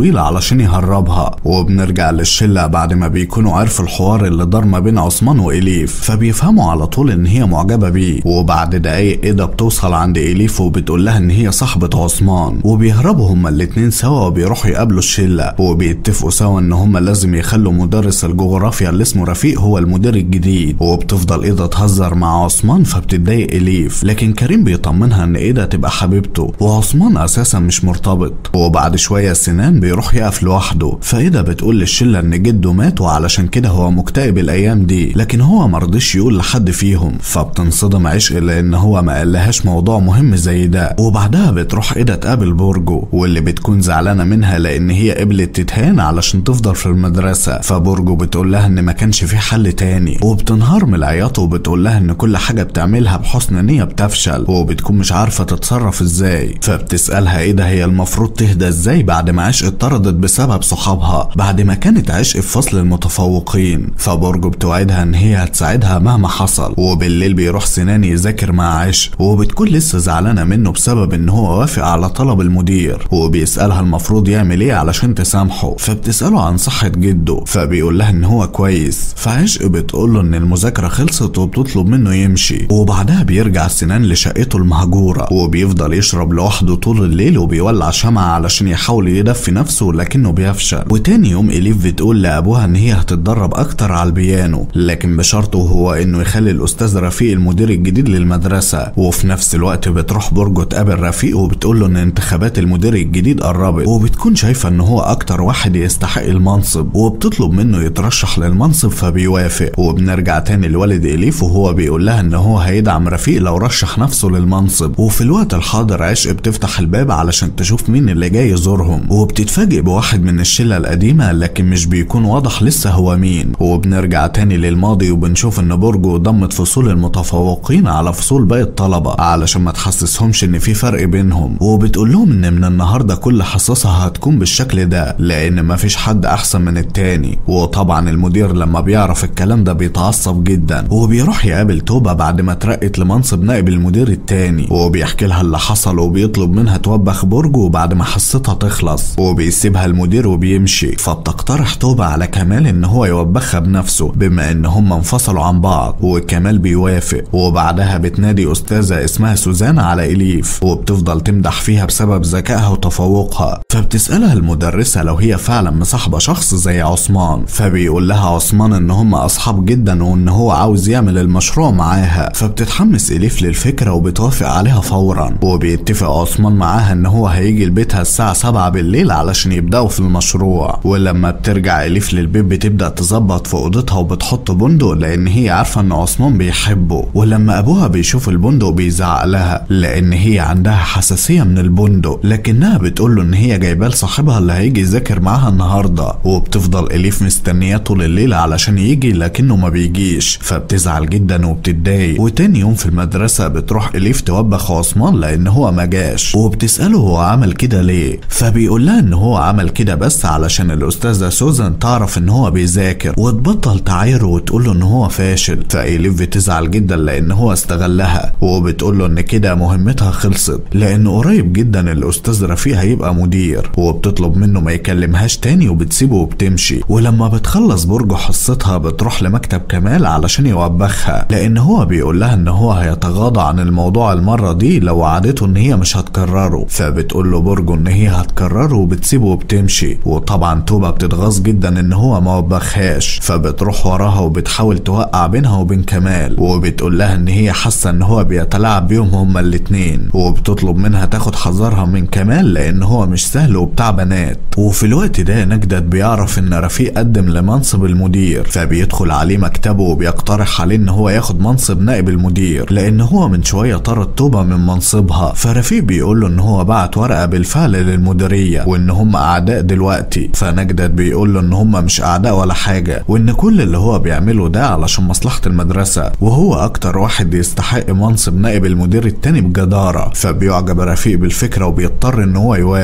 طويلة علشان يهربها وبنرجع للشلة بعد ما بيكونوا عرفوا الحوار اللي دار ما بين عثمان وإليف فبيفهموا على طول إن هي معجبة بيه وبعد دقايق إيدا بتوصل عند إليف وبتقول لها إن هي صاحبة عثمان وبيهربوا هما الاتنين سوا وبيروحوا يقابلوا الشلة وبيتفقوا سوا إن هما لازم يخلوا مدرس الجغرافيا اللي اسمه رفيق هو المدير الجديد وبتفضل إيدا تهزر مع عثمان فبتتضايق إليف لكن كريم بيطمنها إن إيدا تبقى حبيبته وعثمان أساسا مش مرتبط وبعد شوية سنان بيروح يقف لوحده فإيدا بتقول للشلة إن جده مات وعلشان كده هو مكتئب الأيام دي لكن هو مرضيش يقول لحد فيهم فبتنصدم عشق لأن هو ما قالهاش موضوع مهم زي ده وبعدها بتروح إيدا تقابل بورجو واللي بتكون زعلانة منها لأن هي قبلت تتهان علشان تفضل في المدرسة فبورجو بتقول لها إن ما كانش في حل تاني وبتنهار من العياط وبتقول لها إن كل حاجة بتعملها بحسن نية بتفشل وبتكون مش عارفة تتصرف إزاي فبتسألها إيه ده هي المفروض تهدى إزاي بعد ما عشق اتطردت بسبب صحابها بعد ما كانت عشق في فصل المتفوقين فبورجو بتوعدها إن هي هتساعدها مهما حصل وبالليل بيروح سنان يذاكر مع عشق وبتكون لسه زعلانة منه بسبب إن هو وافق على طلب المدير وبيسألها المفروض يعمل إيه علشان تسامحه فبتسأله عن صحة جده فبيقول لها إن هو كويس فعشق بتقول له إن المذاكرة خلصت وبتطلب منه يمشي وبعدها بيرجع سنان لشقته المهجورة وبيفضل يشرب لوحده طول الليل وبيولع شمعة علشان يحاول يدفي نفسه لكنه بيفشل وتاني يوم إليف بتقول لأبوها إن هي هتتدرب أكتر على البيانو لكن بشرطه هو إنه يخلي الأستاذ رفيق المدير الجديد للمدرسة وفي نفس الوقت بتروح برجو تقابل رفيق وبتقول له إن انتخابات المدير الجديد قربت وبتكون شايفة إن هو أكتر واحد يستحق المنصب وبتطلب منه يترشح للمنصب فبيوافق وبنرجع تاني لوالد إليف وهو بيقول لها إن هو هيدعم رفيق لو رشح نفسه للمنصب وفي الوقت الحاضر عشق بتفتح الباب علشان تشوف مين اللي جاي يزورهم وبتتفاجئ بواحد من الشلة القديمة لكن مش بيكون واضح لسه هو مين وبنرجع تاني للماضي وبنشوف إن برجو ضمت فصول المتفوقين على فصول باقي الطلبة علشان ما تحسسهمش إن في فرق بينهم وبتقول لهم إن من النهاردة كل حصصها هتكون بالشكل ده لأن مفيش حد أحسن من التاني وطبعا المدير لما بيعرف الكلام ده بيتعصب جدا وبيروح يقابل توبة بعد ما اترقت لمنصب نائب المدير التاني وبيحكي لها اللي حصل وبيطلب منها توبخ برجو بعد ما حصتها تخلص وبيسيبها المدير وبيمشي فبتقترح توبة على كمال ان هو يوبخها بنفسه بما ان هم انفصلوا عن بعض وكمال بيوافق وبعدها بتنادي استاذة اسمها سوزان على اليف وبتفضل تمدح فيها بسبب ذكائها وتفوقها فبتسألها المدرسة لو هي فعلا مصاحبة شخص زي عثمان فبيقول لها عثمان ان هم اصحاب جدا وان هو عاوز يعمل المشروع معاها فبتتحمس اليف للفكرة وبتوافق عليها فورا وبيتفق عثمان معاها ان هو هيجي لبيتها الساعة 7 بالليل علشان يبدأوا في المشروع ولما بترجع اليف للبيت بتبدأ تظبط في اوضتها وبتحط بندق لان هي عارفة ان عثمان بيحبه ولما ابوها بيشوف البندق بيزعق لها لان هي عندها حساسية من البندق لكنها بتقول له ان هي جايباه لصاحبها اللي هيجي يذاكر معاها النهارده وبتفضل اليف مستنياه طول الليل علشان يجي لكنه ما بيجيش فبتزعل جدا وبتتضايق وتاني يوم في المدرسة بتروح اليف توبخ عثمان لان هو ما جاش وبتسأله هو عمل كده ليه فبيقول لها ان هو عمل كده بس علشان الاستاذة سوزان تعرف ان هو بيذاكر وتبطل تعايره وتقول له ان هو فاشل فإليف بتزعل جدا لان هو استغلها وبتقول له ان كده مهمتها خلصت لان قريب جدا الاستاذ رفيق هيبقى مدير وبتطلب منه ما يكلمهاش تاني وبتسيبه وبتمشي ولما بتخلص برج حصتها بتروح لمكتب كمال علشان يوبخها لان هو بيقول لها ان هو هيتغاضى عن الموضوع المرة دي لو وعدته ان هي مش هتكرره فبتقول له برجو ان هي هتكرره وبتسيبه وبتمشي وطبعا توبة بتتغاظ جدا ان هو ما وبخهاش فبتروح وراها وبتحاول توقع بينها وبين كمال وبتقول لها ان هي حاسة ان هو بيتلاعب بيهم هما الاتنين وبتطلب منها تاخد حذرها من كمال لان هو مش سهل وبتاع بنات وفي الوقت ده نجدت بيعرف ان رفيق قدم لمنصب المدير فبيدخل عليه مكتبه وبيقترح عليه ان هو ياخد منصب نائب المدير لان هو من شوية طرد توبة من منصبها فرفيق بيقول له ان هو بعت ورقة بالفعل للمديرية وان هم اعداء دلوقتي فنجدت بيقول له ان هم مش اعداء ولا حاجة وان كل اللي هو بيعمله ده علشان مصلحة المدرسة وهو اكتر واحد يستحق منصب نائب المدير التاني بجدارة فبيعجب رفيق بالفكرة وبيضطر ان هو يوافق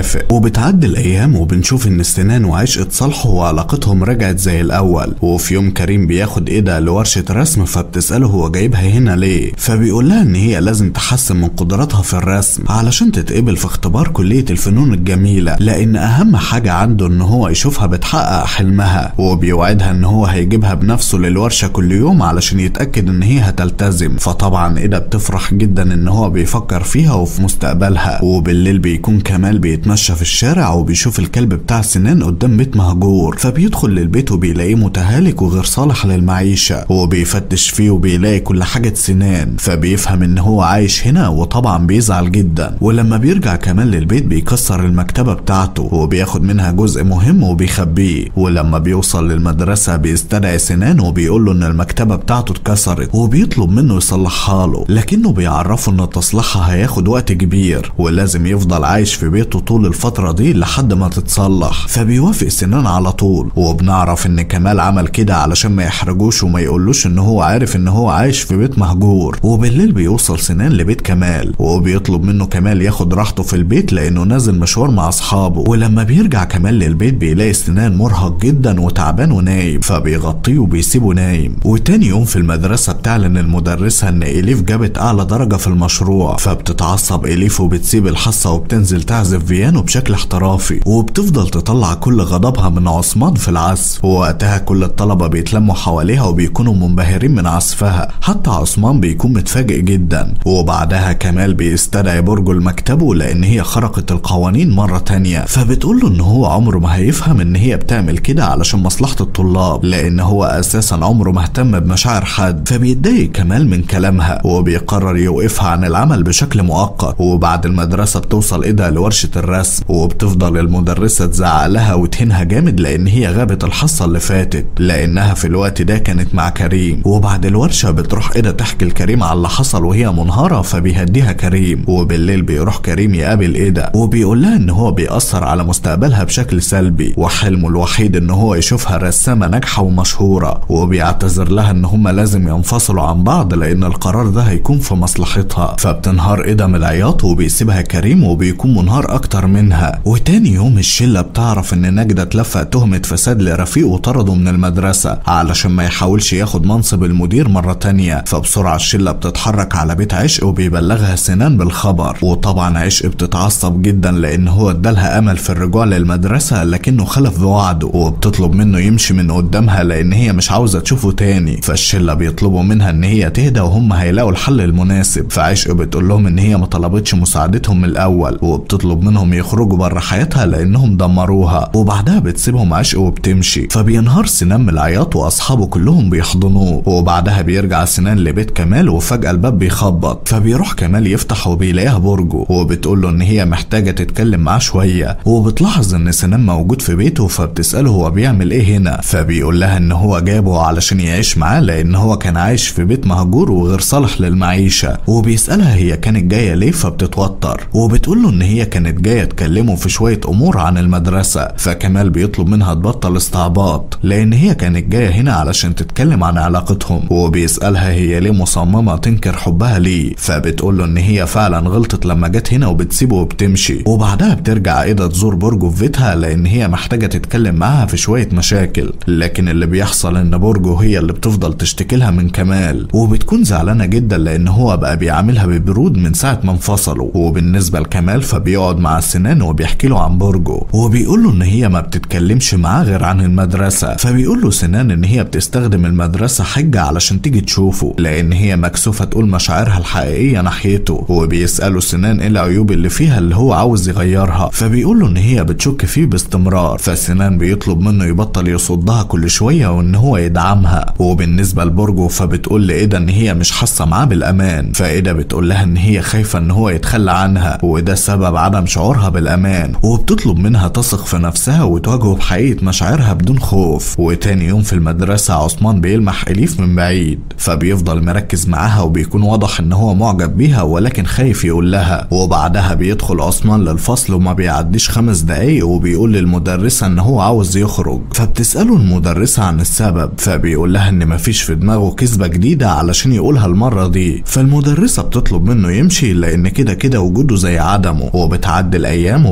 وبتعدي الايام وبنشوف ان سنان وعشق اتصالحوا وعلاقتهم رجعت زي الاول وفي يوم كريم بياخد ايدها لورشه رسم فبتساله هو جايبها هنا ليه فبيقول لها ان هي لازم تحسن من قدراتها في الرسم علشان تتقبل في اختبار كليه الفنون الجميله لان اهم حاجه عنده ان هو يشوفها بتحقق حلمها وبيوعدها ان هو هيجيبها بنفسه للورشه كل يوم علشان يتاكد ان هي هتلتزم فطبعا ايدا بتفرح جدا ان هو بيفكر فيها وفي مستقبلها وبالليل بيكون كمال بيتمشى في الشارع وبيشوف الكلب بتاع سنان قدام بيت مهجور فبيدخل للبيت وبيلاقيه متهالك وغير صالح للمعيشه وبيفتش فيه وبيلاقي كل حاجه سنان فبيفهم ان هو عايش هنا وطبعا بيزعل جدا ولما بيرجع كمال للبيت بيكسر المكتبه بتاعته وبياخد منها جزء مهم وبيخبيه ولما بيوصل للمدرسه بيستدعي سنان وبيقول له ان المكتبه بتاعته اتكسرت وبيطلب منه يصلحها له لكنه بيعرفه ان تصليحها هياخد وقت كبير ولازم يفضل عايش في بيته طول الفتره دي لحد ما تتصلح فبيوافق سنان على طول وبنعرف ان كمال عمل كده علشان ما يحرجوش وما يقولوش ان هو عارف ان هو عايش في بيت مهجور وبالليل بيوصل سنان لبيت كمال وبيطلب منه كمال ياخد راحته في البيت لانه نازل مشوار مع اصحابه ولما بيرجع كمال للبيت بيلاقي سنان مرهق جدا وتعبان ونايم فبيغطيه وبيسيبه نايم وتاني يوم في المدرسه بتعلن المدرسه ان اليف جابت اعلى درجه في المشروع فبتتعصب اليف وبتسيب الحصه وبتنزل تعزف بيانو بشكل احترافي وبتفضل تطلع كل غضبها من عثمان في العزف ووقتها كل الطلبه بيتلموا حواليها وبيكونوا منبهرين من عزفها حتى عثمان بيكون متفاجئ جدا وبعدها كمال بيستدعي برجه لمكتبه لان هي خرقت القوانين مره تانية فبتقول له ان هو عمره ما هيفهم ان هي بتعمل كده علشان مصلحه الطلاب لان هو اساسا عمره ما اهتم بمشاعر حد فبيتضايق كمال من كلامها وبيقرر يوقفها عن العمل بشكل مؤقت وبعد المدرسه بتوصل ايدها لورشه الرسم وبتفضل المدرسه تزعق لها وتهينها جامد لان هي غابت الحصه اللي فاتت لانها في الوقت ده كانت مع كريم وبعد الورشه بتروح ايدا تحكي لكريم على اللي حصل وهي منهاره فبيهديها كريم وبالليل بيروح كريم يقابل ايدا وبيقول لها ان هو بيأثر على مستقبلها بشكل سلبي وحلمه الوحيد ان هو يشوفها رسامه ناجحه ومشهوره وبيعتذر لها ان هما لازم ينفصلوا عن بعض لان القرار ده هيكون في مصلحتها فبتنهار ايدا من العياط وبيسيبها كريم وبيكون منهار اكتر منها وتاني يوم الشله بتعرف ان نجدة اتلفق تهمه فساد لرفيق وطرده من المدرسه علشان ما يحاولش ياخد منصب المدير مره تانية فبسرعه الشله بتتحرك على بيت عشق وبيبلغها سنان بالخبر وطبعا عشق بتتعصب جدا لان هو ادالها امل في الرجوع للمدرسه لكنه خلف بوعده وبتطلب منه يمشي من قدامها لان هي مش عاوزه تشوفه تاني فالشله بيطلبوا منها ان هي تهدى وهم هيلاقوا الحل المناسب فعشق بتقول لهم ان هي ما طلبتش مساعدتهم من الاول وبتطلب منهم يخرجوا بره حياتها لانهم دمروها وبعدها بتسيبهم عشق وبتمشي فبينهار سنان من العياط واصحابه كلهم بيحضنوه وبعدها بيرجع سنان لبيت كمال وفجاه الباب بيخبط فبيروح كمال يفتح وبيلاقيها برجه وبتقول له ان هي محتاجه تتكلم معاه شويه وبتلاحظ ان سنان موجود في بيته فبتساله هو بيعمل ايه هنا فبيقول لها ان هو جابه علشان يعيش معاه لان هو كان عايش في بيت مهجور وغير صالح للمعيشه وبيسالها هي كانت جايه ليه فبتتوتر وبتقول له ان هي كانت جايه تكلمه في شويه امور عن المدرسه فكمال بيطلب منها تبطل استعباط لان هي كانت جايه هنا علشان تتكلم عن علاقتهم وبيسالها هي ليه مصممه تنكر حبها ليه فبتقول له ان هي فعلا غلطت لما جت هنا وبتسيبه وبتمشي وبعدها بترجع ايدا تزور برجه في بيتها لان هي محتاجه تتكلم معاها في شويه مشاكل لكن اللي بيحصل ان برجه هي اللي بتفضل تشتكي لها من كمال وبتكون زعلانه جدا لان هو بقى بيعاملها ببرود من ساعه ما انفصلوا وبالنسبه لكمال فبيقعد مع سنان وبيحكي له عن برجه وبيقول له ان هي ما بتتكلمش معاه غير عن المدرسه فبيقول له سنان ان هي بتستخدم المدرسه حجه علشان تيجي تشوفه لان هي مكسوفه تقول مشاعرها الحقيقيه ناحيته وبيساله سنان ايه العيوب اللي فيها اللي هو عاوز يغيرها فبيقول له ان هي بتشك فيه باستمرار فسنان بيطلب منه يبطل يصدها كل شويه وان هو يدعمها وبالنسبه لبرجه فبتقول لايدا ان هي مش حاسه معاه بالامان فايدا بتقول لها ان هي خايفه ان هو يتخلى عنها وده سبب عدم شعورها بالامان وبتطلب منها تثق في نفسها وتواجهه بحقيقه مشاعرها بدون خوف وتاني يوم في المدرسه عثمان بيلمح اليف من بعيد فبيفضل مركز معاها وبيكون واضح ان هو معجب بيها ولكن خايف يقول لها وبعدها بيدخل عثمان للفصل وما بيعديش خمس دقايق وبيقول للمدرسه ان هو عاوز يخرج فبتساله المدرسه عن السبب فبيقول لها ان مفيش في دماغه كذبه جديده علشان يقولها المره دي فالمدرسه بتطلب منه يمشي لان كده كده وجوده زي عدمه وبتعدي الايام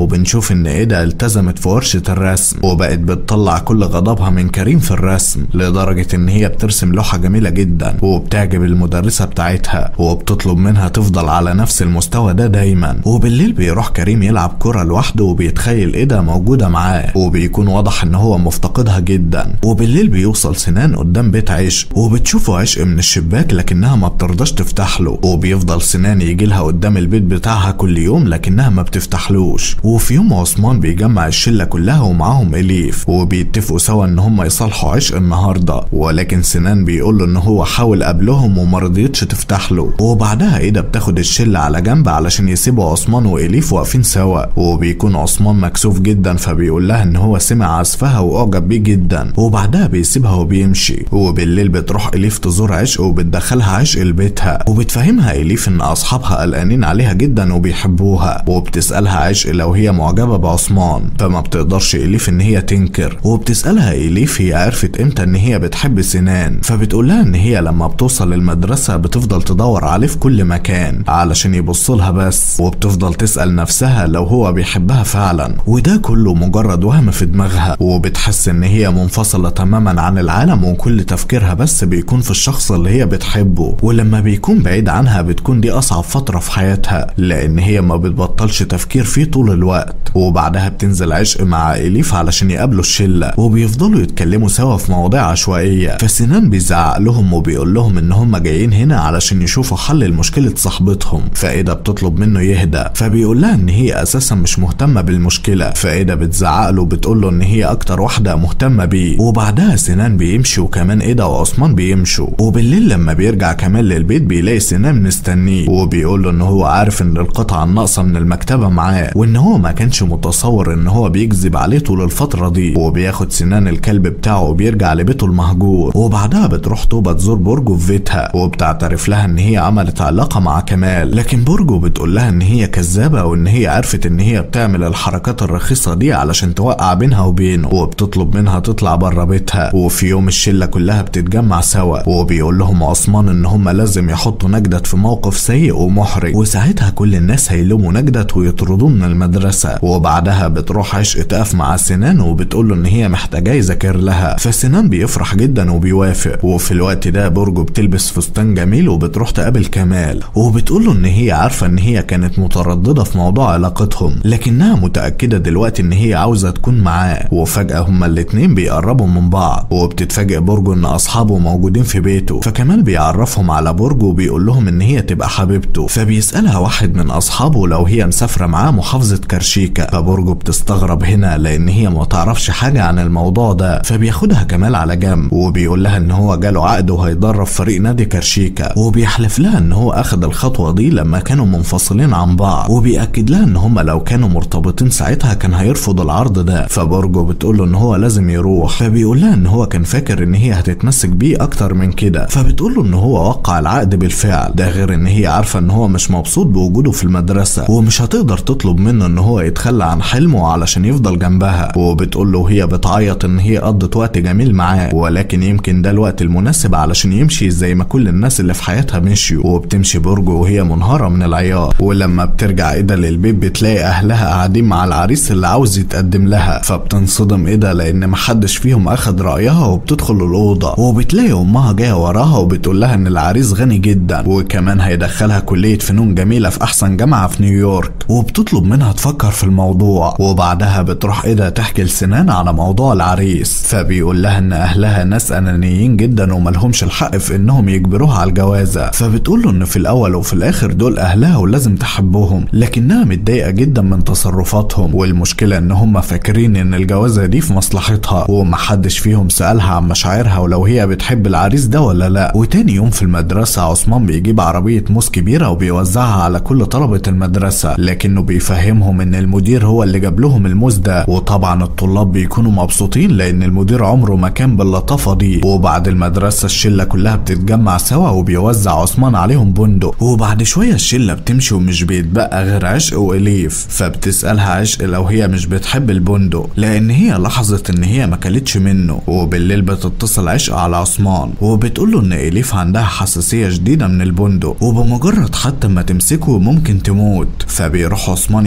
وبنشوف ان ايدا التزمت في ورشة الرسم وبقت بتطلع كل غضبها من كريم في الرسم لدرجة ان هي بترسم لوحة جميلة جدا وبتعجب المدرسة بتاعتها وبتطلب منها تفضل على نفس المستوى ده دايما وبالليل بيروح كريم يلعب كرة لوحده وبيتخيل ايدا موجودة معاه وبيكون واضح ان هو مفتقدها جدا وبالليل بيوصل سنان قدام بيت عشق وبتشوفه عشق من الشباك لكنها ما بترضاش تفتح له وبيفضل سنان يجي لها قدام البيت بتاعها كل يوم لكنها ما بتفتحلوش وفي يوم عثمان بيجمع الشلة كلها ومعاهم اليف وبيتفقوا سوا ان هم يصالحوا عشق النهارده ولكن سنان بيقول له ان هو حاول قبلهم وما رضيتش تفتح له وبعدها ايدا بتاخد الشلة على جنب علشان يسيبوا عثمان واليف واقفين سوا وبيكون عثمان مكسوف جدا فبيقول لها ان هو سمع عزفها واعجب بيه جدا وبعدها بيسيبها وبيمشي وبالليل بتروح اليف تزور عشق وبتدخلها عشق لبيتها وبتفهمها اليف ان اصحابها قلقانين عليها جدا وبيحبوها وبتسالها عشق لو هي معجبه بعثمان فما بتقدرش اليف ان هي تنكر وبتسالها اليف هي عرفت امتى ان هي بتحب سنان فبتقول لها ان هي لما بتوصل المدرسه بتفضل تدور عليه في كل مكان علشان يبص لها بس وبتفضل تسال نفسها لو هو بيحبها فعلا وده كله مجرد وهم في دماغها وبتحس ان هي منفصله تماما عن العالم وكل تفكيرها بس بيكون في الشخص اللي هي بتحبه ولما بيكون بعيد عنها بتكون دي اصعب فتره في حياتها لان هي ما بتبطلش تفكير فيه طول الوقت وبعدها بتنزل عشق مع اليف علشان يقابلوا الشله وبيفضلوا يتكلموا سوا في مواضيع عشوائيه فسنان بيزعق لهم وبيقول لهم ان هم جايين هنا علشان يشوفوا حل لمشكله صاحبتهم فايدا بتطلب منه يهدى فبيقول لها ان هي اساسا مش مهتمه بالمشكله فايدا بتزعق له وبتقول له ان هي اكتر واحده مهتمه بيه وبعدها سنان بيمشي وكمان ايدا وعثمان بيمشوا وبالليل لما بيرجع كمان للبيت بيلاقي سنان مستنيه وبيقول له ان هو عارف ان القطعه الناقصه من المكتبه معاه وان هو ما كانش متصور ان هو بيكذب عليه طول الفتره دي وبياخد سنان الكلب بتاعه وبيرجع لبيته المهجور وبعدها بتروح توبه تزور برجو في بيتها وبتعترف لها ان هي عملت علاقه مع كمال لكن برجو بتقول لها ان هي كذابه وان هي عرفت ان هي بتعمل الحركات الرخيصه دي علشان توقع بينها وبينه وبتطلب منها تطلع بره بيتها وفي يوم الشله كلها بتتجمع سوا وبيقول لهم عثمان ان هم لازم يحطوا نجدت في موقف سيء ومحرج وساعتها كل الناس هيلوموا نجدت ويطردوه من المدرسه وبعدها بتروح عشق تقف مع سنان وبتقول له ان هي محتاجاه يذاكر لها فسنان بيفرح جدا وبيوافق وفي الوقت ده برجو بتلبس فستان جميل وبتروح تقابل كمال وبتقول له ان هي عارفه ان هي كانت متردده في موضوع علاقتهم لكنها متاكده دلوقتي ان هي عاوزه تكون معاه وفجاه هما الاتنين بيقربوا من بعض وبتتفاجئ برجو ان اصحابه موجودين في بيته فكمال بيعرفهم على برجو وبيقول لهم ان هي تبقى حبيبته فبيسالها واحد من اصحابه لو هي مسافره معاه محافظه كرشيكا فبرجو بتستغرب هنا لان هي ما تعرفش حاجه عن الموضوع ده فبياخدها كمال على جنب وبيقول لها ان هو جاله عقد وهيدرب فريق نادي كرشيكا وبيحلف لها ان هو اخد الخطوه دي لما كانوا منفصلين عن بعض وبيأكد لها ان هما لو كانوا مرتبطين ساعتها كان هيرفض العرض ده فبرجو بتقول له ان هو لازم يروح فبيقول لها ان هو كان فاكر ان هي هتتمسك بيه اكتر من كده فبتقول له ان هو وقع العقد بالفعل ده غير ان هي عارفه ان هو مش مبسوط بوجوده في المدرسه ومش هتقدر تطلب منه ان هو يتخلى عن حلمه علشان يفضل جنبها وبتقول له وهي بتعيط ان هي قضت وقت جميل معاه ولكن يمكن ده الوقت المناسب علشان يمشي زي ما كل الناس اللي في حياتها مشيوا وبتمشي برجو وهي منهاره من العياط ولما بترجع ايدا للبيت بتلاقي اهلها قاعدين مع العريس اللي عاوز يتقدم لها فبتنصدم ايدا لان محدش فيهم اخد رايها وبتدخل الاوضه وبتلاقي امها جايه وراها وبتقول لها ان العريس غني جدا وكمان هيدخلها كليه فنون جميله في احسن جامعه في نيويورك وبتطلب منها تفكر في الموضوع وبعدها بتروح ايدا تحكي لسنان على موضوع العريس فبيقول لها ان اهلها ناس انانيين جدا وملهمش الحق في انهم يجبروها على الجوازه فبتقول له ان في الاول وفي الاخر دول اهلها ولازم تحبهم لكنها متضايقه جدا من تصرفاتهم والمشكله ان هم فاكرين ان الجوازه دي في مصلحتها ومحدش فيهم سالها عن مشاعرها ولو هي بتحب العريس ده ولا لا وتاني يوم في المدرسه عثمان بيجيب عربيه موس كبيره وبيوزعها على كل طلبه المدرسه لكنه بيفهمهم ان المدير هو اللي جاب لهم الموز ده وطبعا الطلاب بيكونوا مبسوطين لان المدير عمره ما كان باللطافه دي وبعد المدرسه الشله كلها بتتجمع سوا وبيوزع عثمان عليهم بندق وبعد شويه الشله بتمشي ومش بيتبقى غير عشق واليف فبتسالها عشق لو هي مش بتحب البندق لان هي لاحظت ان هي ما كلتش منه وبالليل بتتصل عشق على عثمان وبتقول له ان اليف عندها حساسيه شديده من البندق وبمجرد حتى ما تمسكه ممكن تموت فبيروح عثمان يقف قدام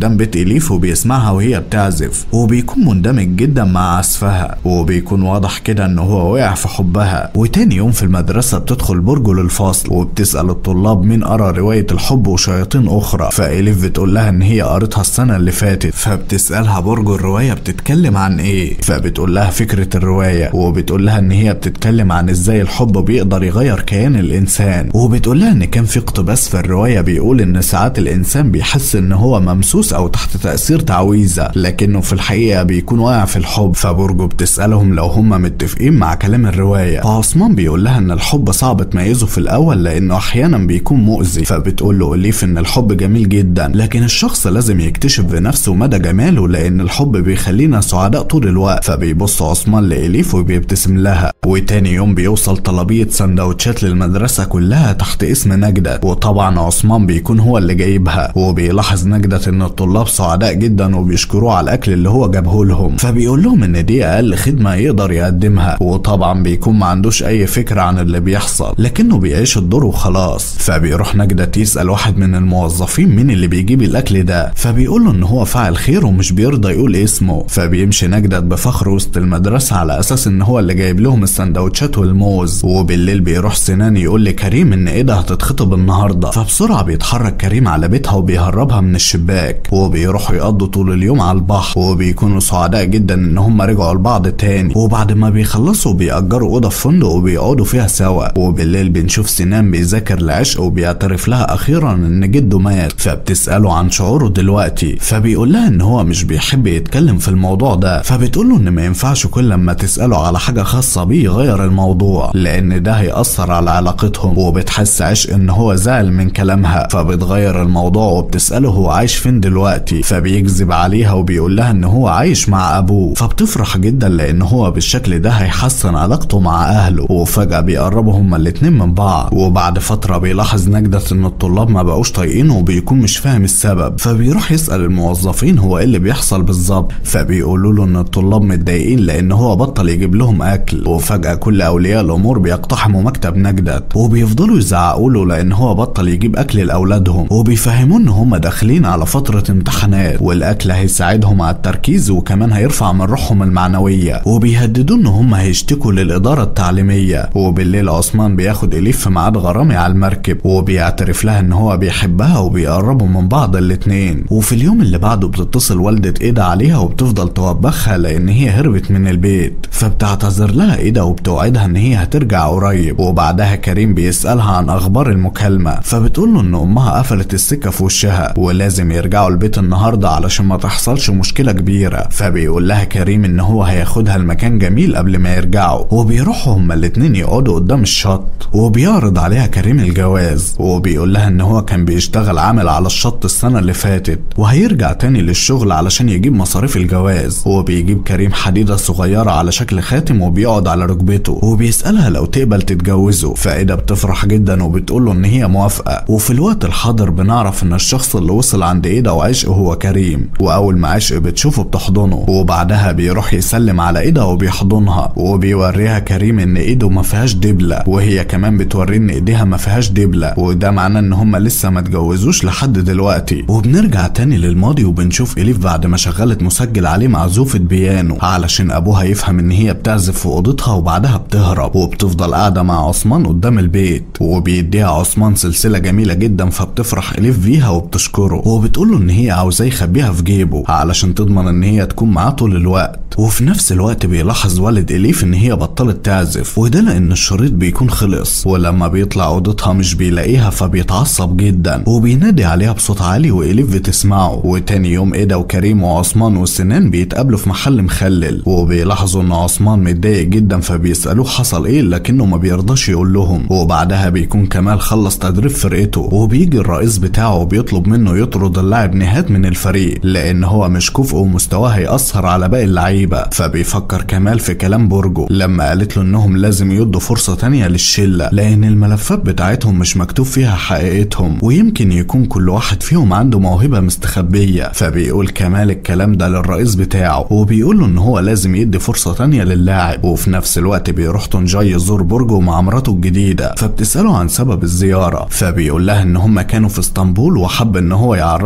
قدام بيت إليف وبيسمعها وهي بتعزف وبيكون مندمج جدا مع عزفها وبيكون واضح كده ان هو وقع في حبها وتاني يوم في المدرسة بتدخل برجو للفصل وبتسأل الطلاب مين قرا رواية الحب وشياطين أخرى فإليف بتقول لها ان هي قرتها السنة اللي فاتت فبتسألها برجو الرواية بتتكلم عن ايه فبتقول لها فكرة الرواية وبتقول لها ان هي بتتكلم عن ازاي الحب بيقدر يغير كيان الانسان وبتقول لها ان كان في اقتباس في الرواية بيقول ان ساعات الانسان بيحس ان هو ممسوس او تحت تأثير تعويذة لكنه في الحقيقة بيكون واقع في الحب فبرجو بتسألهم لو هم متفقين مع كلام الرواية فعثمان بيقول لها ان الحب صعب تميزه في الاول لانه احيانا بيكون مؤذي فبتقول له اليف ان الحب جميل جدا لكن الشخص لازم يكتشف بنفسه مدى جماله لان الحب بيخلينا سعداء طول الوقت فبيبص عثمان لإليف وبيبتسم لها وتاني يوم بيوصل طلبية سندوتشات للمدرسة كلها تحت اسم نجدة وطبعا عثمان بيكون هو اللي جايبها وبيلاحظ نجدة ان الطلاب سعداء جدا وبيشكروه على الاكل اللي هو جابه لهم فبيقول لهم ان دي اقل خدمة يقدر يقدمها وطبعا بيكون ما عندوش اي فكرة عن اللي بيحصل لكنه بيعيش الدور وخلاص فبيروح نجدة يسأل واحد من الموظفين مين اللي بيجيب الاكل ده فبيقول له ان هو فاعل خير ومش بيرضى يقول اسمه فبيمشي نجدة بفخر وسط المدرسة على اساس ان هو اللي جايب لهم السندوتشات والموز وبالليل بيروح سنان يقول لكريم ان ايدها هتتخطب النهارده فبسرعة بيتحرك كريم على بيتها وبيهربها من الشباك وبيروحوا يقضوا طول اليوم على البحر وبيكونوا سعداء جدا ان هم رجعوا لبعض تاني وبعد ما بيخلصوا بيأجروا اوضه في فندق وبيقعدوا فيها سوا وبالليل بنشوف سنان بيذاكر العشق وبيعترف لها اخيرا ان جده مات فبتسأله عن شعوره دلوقتي فبيقول لها ان هو مش بيحب يتكلم في الموضوع ده فبتقول له ان ما ينفعش كل لما تسأله على حاجة خاصة بيه يغير الموضوع لان ده هيأثر على علاقتهم وبتحس عشق ان هو زعل من كلامها فبتغير الموضوع وبتسأله هو عايش فين دلوقتي فبيكذب عليها وبيقول لها ان هو عايش مع ابوه فبتفرح جدا لان هو بالشكل ده هيحسن علاقته مع اهله وفجأة بيقربوا هما الاتنين من بعض وبعد فترة بيلاحظ نجدة ان الطلاب ما بقوش طايقينه وبيكون مش فاهم السبب فبيروح يسأل الموظفين هو ايه اللي بيحصل بالظبط فبيقولوا له ان الطلاب متضايقين لان هو بطل يجيب لهم اكل وفجأة كل اولياء الامور بيقتحموا مكتب نجدة وبيفضلوا يزعقوا له لان هو بطل يجيب اكل لاولادهم وبيفهموا ان هم داخلين على فترة امتحانات والاكل هيساعدهم على التركيز وكمان هيرفع من روحهم المعنوية وبيهددوا ان هم هيشتكوا للادارة التعليمية وبالليل عثمان بياخد اليف في ميعاد غرامي على المركب وبيعترف لها ان هو بيحبها وبيقربوا من بعض الاتنين وفي اليوم اللي بعده بتتصل والدة ايدا عليها وبتفضل توبخها لان هي هربت من البيت فبتعتذر لها ايدا وبتوعدها ان هي هترجع قريب وبعدها كريم بيسألها عن اخبار المكالمة فبتقول له ان امها قفلت السكة في وشها ولازم يرجعوا البيت النهاردة علشان ما تحصلش مشكلة كبيرة فبيقول لها كريم ان هو هياخدها المكان جميل قبل ما يرجعوا وبيروحوا هما الاتنين يقعدوا قدام الشط وبيعرض عليها كريم الجواز وبيقول لها ان هو كان بيشتغل عامل على الشط السنة اللي فاتت وهيرجع تاني للشغل علشان يجيب مصاريف الجواز وبيجيب كريم حديدة صغيرة على شكل خاتم وبيقعد على ركبته وبيسألها لو تقبل تتجوزه فإيدا بتفرح جدا وبتقول له ان هي موافقة وفي الوقت الحاضر بنعرف ان الشخص اللي وصل عند ايدا وعشق هو كريم واول ما عشق بتشوفه بتحضنه وبعدها بيروح يسلم على ايدا وبيحضنها وبيوريها كريم ان ايده ما فيهاش دبلة وهي كمان بتوريه ان ايديها ما فيهاش دبلة وده معناه ان هما لسه ما اتجوزوش لحد دلوقتي وبنرجع تاني للماضي وبنشوف اليف بعد ما شغلت مسجل عليه معزوفة بيانو علشان ابوها يفهم ان هي بتعزف في اوضتها وبعدها بتهرب وبتفضل قاعدة مع عثمان قدام البيت وبيديها عثمان سلسلة جميلة جدا فبتفرح اليف بيها وبتشكره وبتقول له ان هي عاوزاه يخبيها في جيبه علشان تضمن ان هي تكون معاه طول الوقت وفي نفس الوقت بيلاحظ والد اليف ان هي بطلت تعزف وده لان الشريط بيكون خلص ولما بيطلع اوضتها مش بيلاقيها فبيتعصب جدا وبينادي عليها بصوت عالي واليف بتسمعه وتاني يوم ايدا وكريم وعثمان وسنان بيتقابلوا في محل مخلل وبيلاحظوا ان عثمان متضايق جدا فبيسالوه حصل ايه لكنه ما بيرضاش يقول لهم وبعدها بيكون كمال خلص تدريب فرقته وبيجي الرئيس بتاعه وبيطلب منه يطرد اللاعب نهاد من الفريق لان هو مش كفء ومستواه هيأثر على باقي اللعيبه فبيفكر كمال في كلام برجو لما قالت له انهم لازم يدوا فرصه تانية للشله لان الملفات بتاعتهم مش مكتوب فيها حقيقتهم ويمكن يكون كل واحد فيهم عنده موهبه مستخبيه فبيقول كمال الكلام ده للرئيس بتاعه وبيقول له ان هو لازم يدي فرصه تانية للاعب وفي نفس الوقت بيروح تونجاي يزور برجو مع مراته الجديده فبتساله عن سبب الزياره فبيقول لها ان هم كانوا في اسطنبول وحب ان هو يعرفها على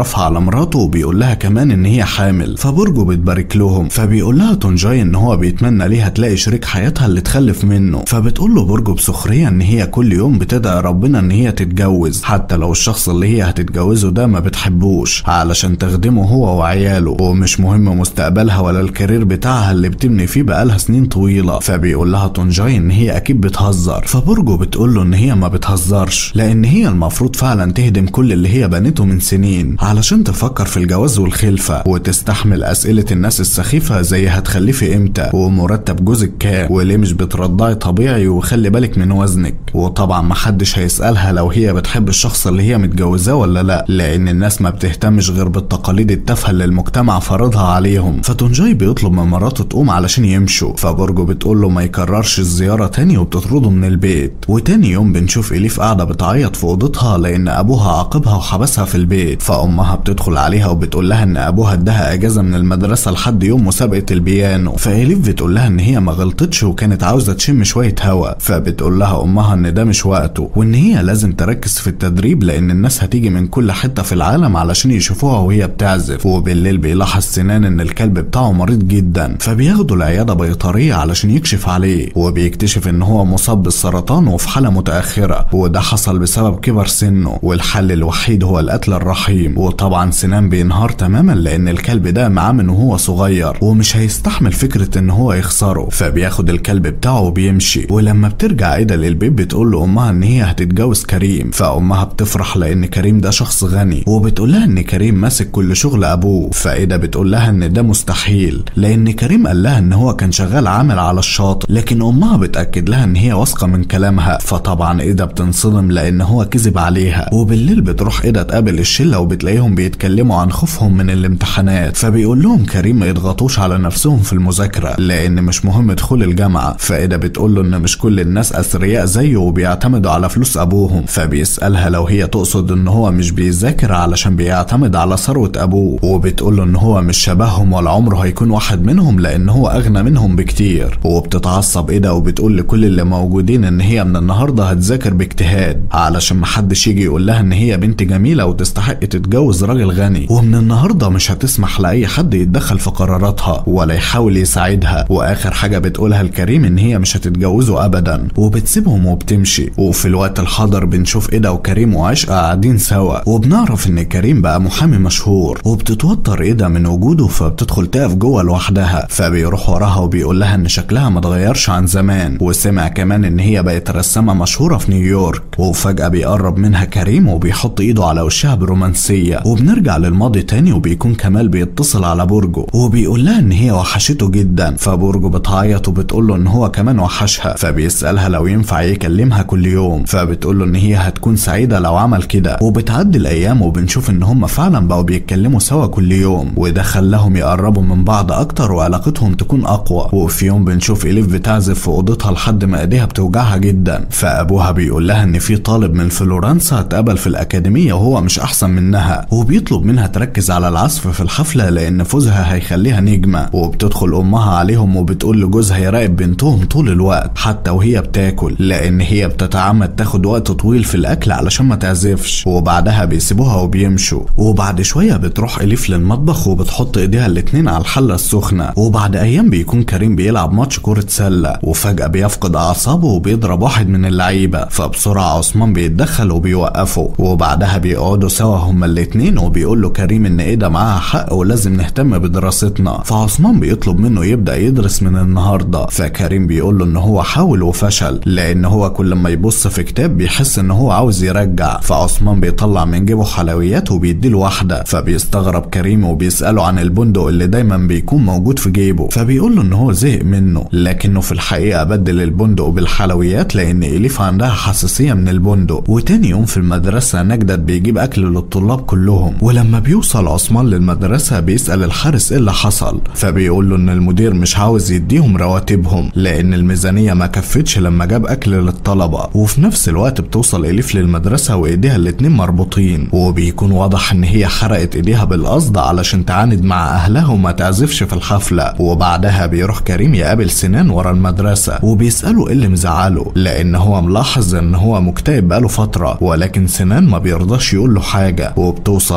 مراته وبيقول لها كمان ان هي حامل فبرجو بتبارك لهم فبيقول لها تونجاي ان هو بيتمنى ليها تلاقي شريك حياتها اللي تخلف منه فبتقول له برجو بسخريه ان هي كل يوم بتدعي ربنا ان هي تتجوز حتى لو الشخص اللي هي هتتجوزه ده ما بتحبوش علشان تخدمه هو وعياله ومش مهم مستقبلها ولا الكارير بتاعها اللي بتبني فيه بقالها سنين طويله فبيقول لها تونجاي ان هي اكيد بتهزر فبرجو بتقول له ان هي ما بتهزرش لان هي المفروض فعلا تهدم كل اللي هي بنته من سنين علشان تفكر في الجواز والخلفه وتستحمل اسئله الناس السخيفه زي هتخلفي امتى ومرتب جوزك كام وليه مش بترضعي طبيعي وخلي بالك من وزنك وطبعا محدش هيسالها لو هي بتحب الشخص اللي هي متجوزاه ولا لا لان الناس ما بتهتمش غير بالتقاليد التافهه اللي المجتمع فرضها عليهم فتونجاي بيطلب من مراته تقوم علشان يمشوا فبرجو بتقول له ما يكررش الزياره تاني وبتطرده من البيت وتاني يوم بنشوف اليف قاعده بتعيط في اوضتها لان ابوها عاقبها وحبسها في البيت فامها بتدخل عليها وبتقول لها ان ابوها اداها اجازه من المدرسه لحد يوم مسابقه البيانو فاليف بتقول لها ان هي ما غلطتش وكانت عاوزه تشم شويه هوا فبتقول لها امها ان ده مش وقته وان هي لازم تركز في التدريب لان الناس هتيجي من كل حته في العالم علشان يشوفوها وهي بتعزف وبالليل بيلاحظ سنان ان الكلب بتاعه مريض جدا فبياخدوا العياده بيطريه علشان يكشف عليه وبيكتشف ان هو مصاب بالسرطان وفي حاله متاخره وده حصل بسبب كبر سنه والحل الوحيد هو القتل الرحيم وطبعا سنان بينهار تماما لان الكلب ده معاه من وهو صغير ومش هيستحمل فكره ان هو يخسره فبياخد الكلب بتاعه وبيمشي ولما بترجع ايدا للبيت بتقول لامها ان هي هتتجوز كريم فامها بتفرح لان كريم ده شخص غني وبتقول لها ان كريم ماسك كل شغل ابوه فايدا بتقول لها ان ده مستحيل لان كريم قال لها ان هو كان شغال عامل على الشاطئ لكن امها بتاكد لها ان هي واثقه من كلامها فطبعا ايدا بتنصدم لان هو كذب عليها وبالليل بتروح ايدا تقابل الشله وبتلاقيهم بيتكلموا عن خوفهم من الامتحانات فبيقول لهم كريم ما يضغطوش على نفسهم في المذاكره لان مش مهم دخول الجامعه فايدا بتقول له ان مش كل الناس اثرياء زيه وبيعتمدوا على فلوس ابوهم فبيسالها لو هي تقصد ان هو مش بيذاكر علشان بيعتمد على ثروه ابوه وبتقول له ان هو مش شبههم ولا عمره هيكون واحد منهم لان هو اغنى منهم بكتير وبتتعصب ايدا وبتقول لكل اللي موجودين ان هي من النهارده هتذاكر باجتهاد علشان محدش يجي يقول لها ان هي بنت جميله وتستحق تتجوز راجل غني ومن النهارده مش هتسمح لاي حد يتدخل في قراراتها ولا يحاول يساعدها واخر حاجه بتقولها لكريم ان هي مش هتتجوزه ابدا وبتسيبهم وبتمشي وفي الوقت الحاضر بنشوف ايدا وكريم وعشقة قاعدين سوا وبنعرف ان كريم بقى محامي مشهور وبتتوتر ايدا من وجوده فبتدخل تقف جوه لوحدها فبيروح وراها وبيقول لها ان شكلها ما اتغيرش عن زمان وسمع كمان ان هي بقت رسامه مشهوره في نيويورك وفجاه بيقرب منها كريم وبيحط ايده على وشها برومانسيه وبنرجع للماضي تاني وبيكون كمال بيتصل على برجو وبيقول لها ان هي وحشته جدا فبرجو بتعيط وبتقول له ان هو كمان وحشها فبيسالها لو ينفع يكلمها كل يوم فبتقول له ان هي هتكون سعيده لو عمل كده وبتعدي الايام وبنشوف ان هم فعلا بقوا بيتكلموا سوا كل يوم وده خلاهم يقربوا من بعض اكتر وعلاقتهم تكون اقوى وفي يوم بنشوف اليف بتعزف في اوضتها لحد ما ايديها بتوجعها جدا فابوها بيقول لها ان في طالب من فلورنسا اتقبل في الاكاديميه وهو مش احسن منها وبيطلب منها تركز على العزف في الحفله لان فوزها هيخليها نجمه وبتدخل امها عليهم وبتقول لجوزها يراقب بنتهم طول الوقت حتى وهي بتاكل لان هي بتتعمد تاخد وقت طويل في الاكل علشان ما تعزفش وبعدها بيسيبوها وبيمشوا وبعد شويه بتروح اليف للمطبخ وبتحط ايديها الاتنين على الحله السخنه وبعد ايام بيكون كريم بيلعب ماتش كره سله وفجاه بيفقد اعصابه وبيضرب واحد من اللعيبه فبسرعه عثمان بيتدخل وبيوقفه وبعدها بيقعدوا سوا هما الاتنين وبيقول له كريم ان ايدا معاها حق ولازم نهتم بدراستنا فعثمان بيطلب منه يبدا يدرس من النهارده فكريم بيقول له ان هو حاول وفشل لان هو كل ما يبص في كتاب بيحس ان هو عاوز يرجع فعثمان بيطلع من جيبه حلويات وبيديله واحده فبيستغرب كريم وبيساله عن البندق اللي دايما بيكون موجود في جيبه فبيقول له ان هو زهق منه لكنه في الحقيقه بدل البندق بالحلويات لان اليف عندها حساسيه من البندق وتاني يوم في المدرسه نجدت بيجيب اكل للطلاب كلهم ولما بيوصل عثمان للمدرسه بيسال الحارس ايه اللي حصل فبيقول له ان المدير مش عاوز يديهم رواتبهم لان الميزانيه ما كفتش لما جاب اكل للطلبه وفي نفس الوقت بتوصل اليف للمدرسه وايديها الاتنين مربوطين وبيكون واضح ان هي حرقت ايديها بالقصد علشان تعاند مع اهلها وما تعزفش في الحفله وبعدها بيروح كريم يقابل سنان ورا المدرسه وبيساله ايه اللي مزعله لان هو ملاحظ ان هو مكتئب بقاله فتره ولكن سنان ما بيرضاش يقول له حاجه وبتوصل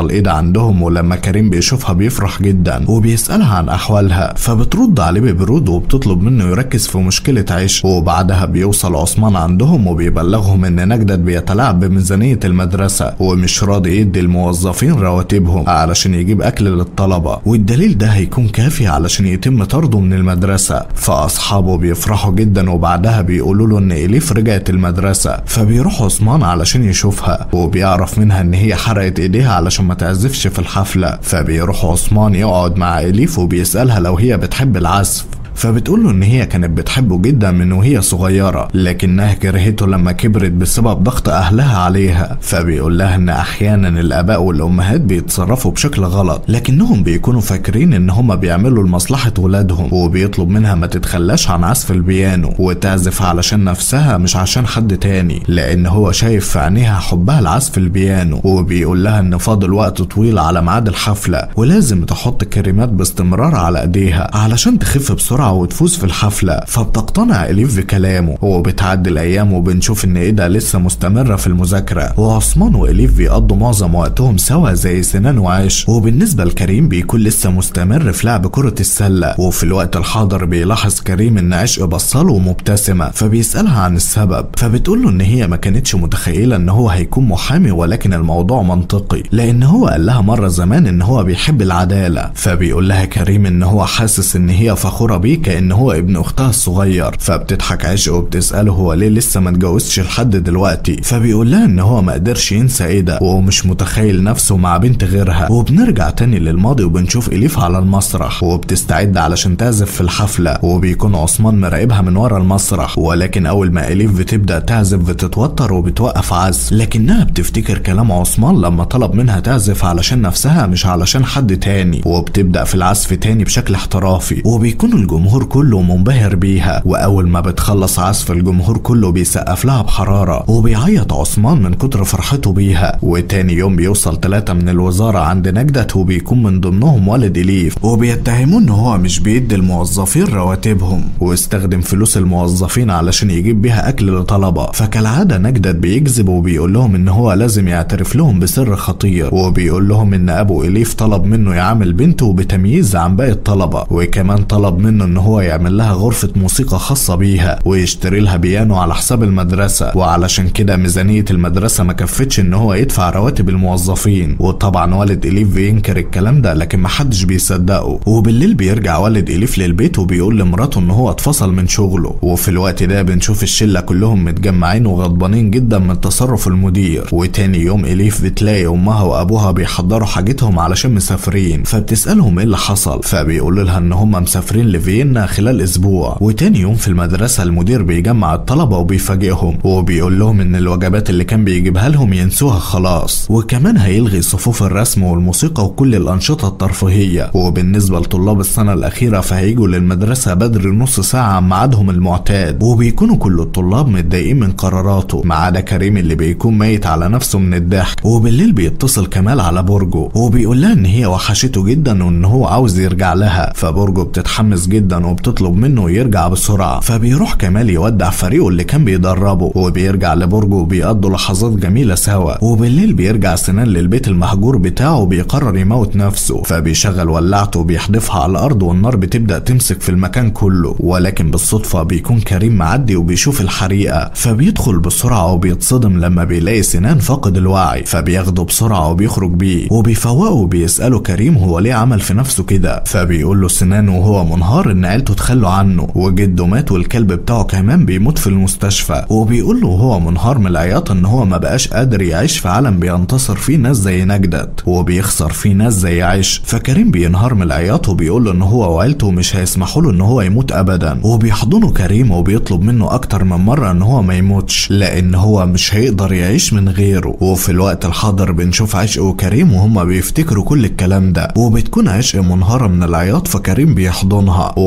بتحصل ايه ده عندهم ولما كريم بيشوفها بيفرح جدا وبيسألها عن احوالها فبترد عليه ببرود وبتطلب منه يركز في مشكلة عيش وبعدها بيوصل عثمان عندهم وبيبلغهم ان نجدة بيتلاعب بميزانية المدرسة ومش راضي يدي الموظفين رواتبهم علشان يجيب اكل للطلبة والدليل ده هيكون كافي علشان يتم طرده من المدرسة فاصحابه بيفرحوا جدا وبعدها بيقولوا له ان اليف رجعت المدرسة فبيروح عثمان علشان يشوفها وبيعرف منها ان هي حرقت ايديها علشان ما تعزفش في الحفلة فبيروح عثمان يقعد مع اليف وبيسألها لو هي بتحب العزف فبتقول له ان هي كانت بتحبه جدا من وهي صغيره لكنها كرهته لما كبرت بسبب ضغط اهلها عليها فبيقول لها ان احيانا الاباء والامهات بيتصرفوا بشكل غلط لكنهم بيكونوا فاكرين ان هما بيعملوا لمصلحه ولادهم وبيطلب منها ما تتخلاش عن عزف البيانو وتعزف علشان نفسها مش عشان حد تاني لان هو شايف في عينيها حبها لعزف البيانو وبيقول لها ان فاضل وقت طويل على ميعاد الحفله ولازم تحط كريمات باستمرار على ايديها علشان تخف بسرعه وتفوز في الحفله فبتقتنع اليف بكلامه وبتعدي الايام وبنشوف ان ايدا لسه مستمره في المذاكره وعثمان واليف بيقضوا معظم وقتهم سوا زي سنان وعيش وبالنسبه لكريم بيكون لسه مستمر في لعب كره السله وفي الوقت الحاضر بيلاحظ كريم ان عشق بصله ومبتسمه فبيسالها عن السبب فبتقول له ان هي ما كانتش متخيله ان هو هيكون محامي ولكن الموضوع منطقي لان هو قال لها مره زمان ان هو بيحب العداله فبيقول لها كريم ان هو حاسس ان هي فخوره بيه كان هو ابن اختها الصغير فبتضحك عشق وبتساله هو ليه لسه ما اتجوزش لحد دلوقتي فبيقول لها ان هو ما قدرش ينسى ايه ده وهو مش متخيل نفسه مع بنت غيرها وبنرجع تاني للماضي وبنشوف اليف على المسرح وبتستعد علشان تعزف في الحفله وبيكون عثمان مراقبها من ورا المسرح ولكن اول ما اليف بتبدا تعزف بتتوتر وبتوقف عزف لكنها بتفتكر كلام عثمان لما طلب منها تعزف علشان نفسها مش علشان حد تاني وبتبدا في العزف تاني بشكل احترافي وبيكون الجمهور كله منبهر بيها واول ما بتخلص عزف الجمهور كله بيسقف لها بحراره وبيعيط عثمان من كتر فرحته بيها وتاني يوم بيوصل ثلاثة من الوزارة عند نجدت وبيكون من ضمنهم والد إليف وبيتهموه إن هو مش بيدي الموظفين رواتبهم واستخدم فلوس الموظفين علشان يجيب بيها أكل لطلبة فكالعادة نجدت بيكذب وبيقول لهم إن هو لازم يعترف لهم بسر خطير وبيقول لهم إن أبو إليف طلب منه يعامل بنته بتمييز عن باقي الطلبة وكمان طلب منه إن هو يعمل لها غرفة موسيقى خاصة بيها ويشتري لها بيانو على حساب المدرسة وعلشان كده ميزانية المدرسة ما كفتش إن هو يدفع رواتب الموظفين وطبعا والد إليف بينكر الكلام ده لكن محدش بيصدقه وبالليل بيرجع والد إليف للبيت وبيقول لمراته إن هو اتفصل من شغله وفي الوقت ده بنشوف الشلة كلهم متجمعين وغضبانين جدا من تصرف المدير وتاني يوم إليف بتلاقي أمها وأبوها بيحضروا حاجتهم علشان مسافرين فبتسألهم إيه اللي حصل فبيقولوا لها إن هم مسافرين لفيينا خلال أسبوع وتاني يوم في المدرسة المدير بيجمع الطلبة وبيفاجئهم وبيقول لهم إن الوجبات اللي كان بيجيبها لهم ينسوها خلاص وكمان هيلغي صفوف الرسم والموسيقى وكل الأنشطة الترفيهية وبالنسبة لطلاب السنة الأخيرة فهيجوا للمدرسة بدري نص ساعة عن ميعادهم المعتاد وبيكونوا كل الطلاب متضايقين من قراراته ما عدا كريم اللي بيكون ميت على نفسه من الضحك وبالليل بيتصل كمال على برجه وبيقول لها إن هي وحشته جدا وإن هو عاوز يرجع لها فبرجه بتتحمس جدا وبتطلب منه يرجع بسرعة فبيروح كمال يودع فريقه اللي كان بيدربه وبيرجع لبرجه وبيقضوا لحظات جميلة سوا وبالليل بيرجع سنان للبيت المهجور بتاعه وبيقرر يموت نفسه فبيشغل ولعته وبيحدفها على الأرض والنار بتبدأ تمسك في المكان كله ولكن بالصدفة بيكون كريم معدي وبيشوف الحريقة فبيدخل بسرعة وبيتصدم لما بيلاقي سنان فاقد الوعي فبياخده بسرعة وبيخرج بيه وبيفوقه وبيسأله كريم هو ليه عمل في نفسه كده فبيقول له سنان وهو منهار إن عيلته تخلوا عنه وجده مات والكلب بتاعه كمان بيموت في المستشفى وبيقول له وهو منهار من العياط ان هو ما بقاش قادر يعيش في عالم بينتصر فيه ناس زي نجدت وبيخسر فيه ناس زي عيش فكريم بينهار من العياط وبيقول له ان هو وعيلته مش هيسمحوا له ان هو يموت ابدا وبيحضنه كريم وبيطلب منه اكتر من مره ان هو ما يموتش لان هو مش هيقدر يعيش من غيره وفي الوقت الحاضر بنشوف عشق وكريم وهما بيفتكروا كل الكلام ده وبتكون عشق منهاره من العياط فكريم بيحضنها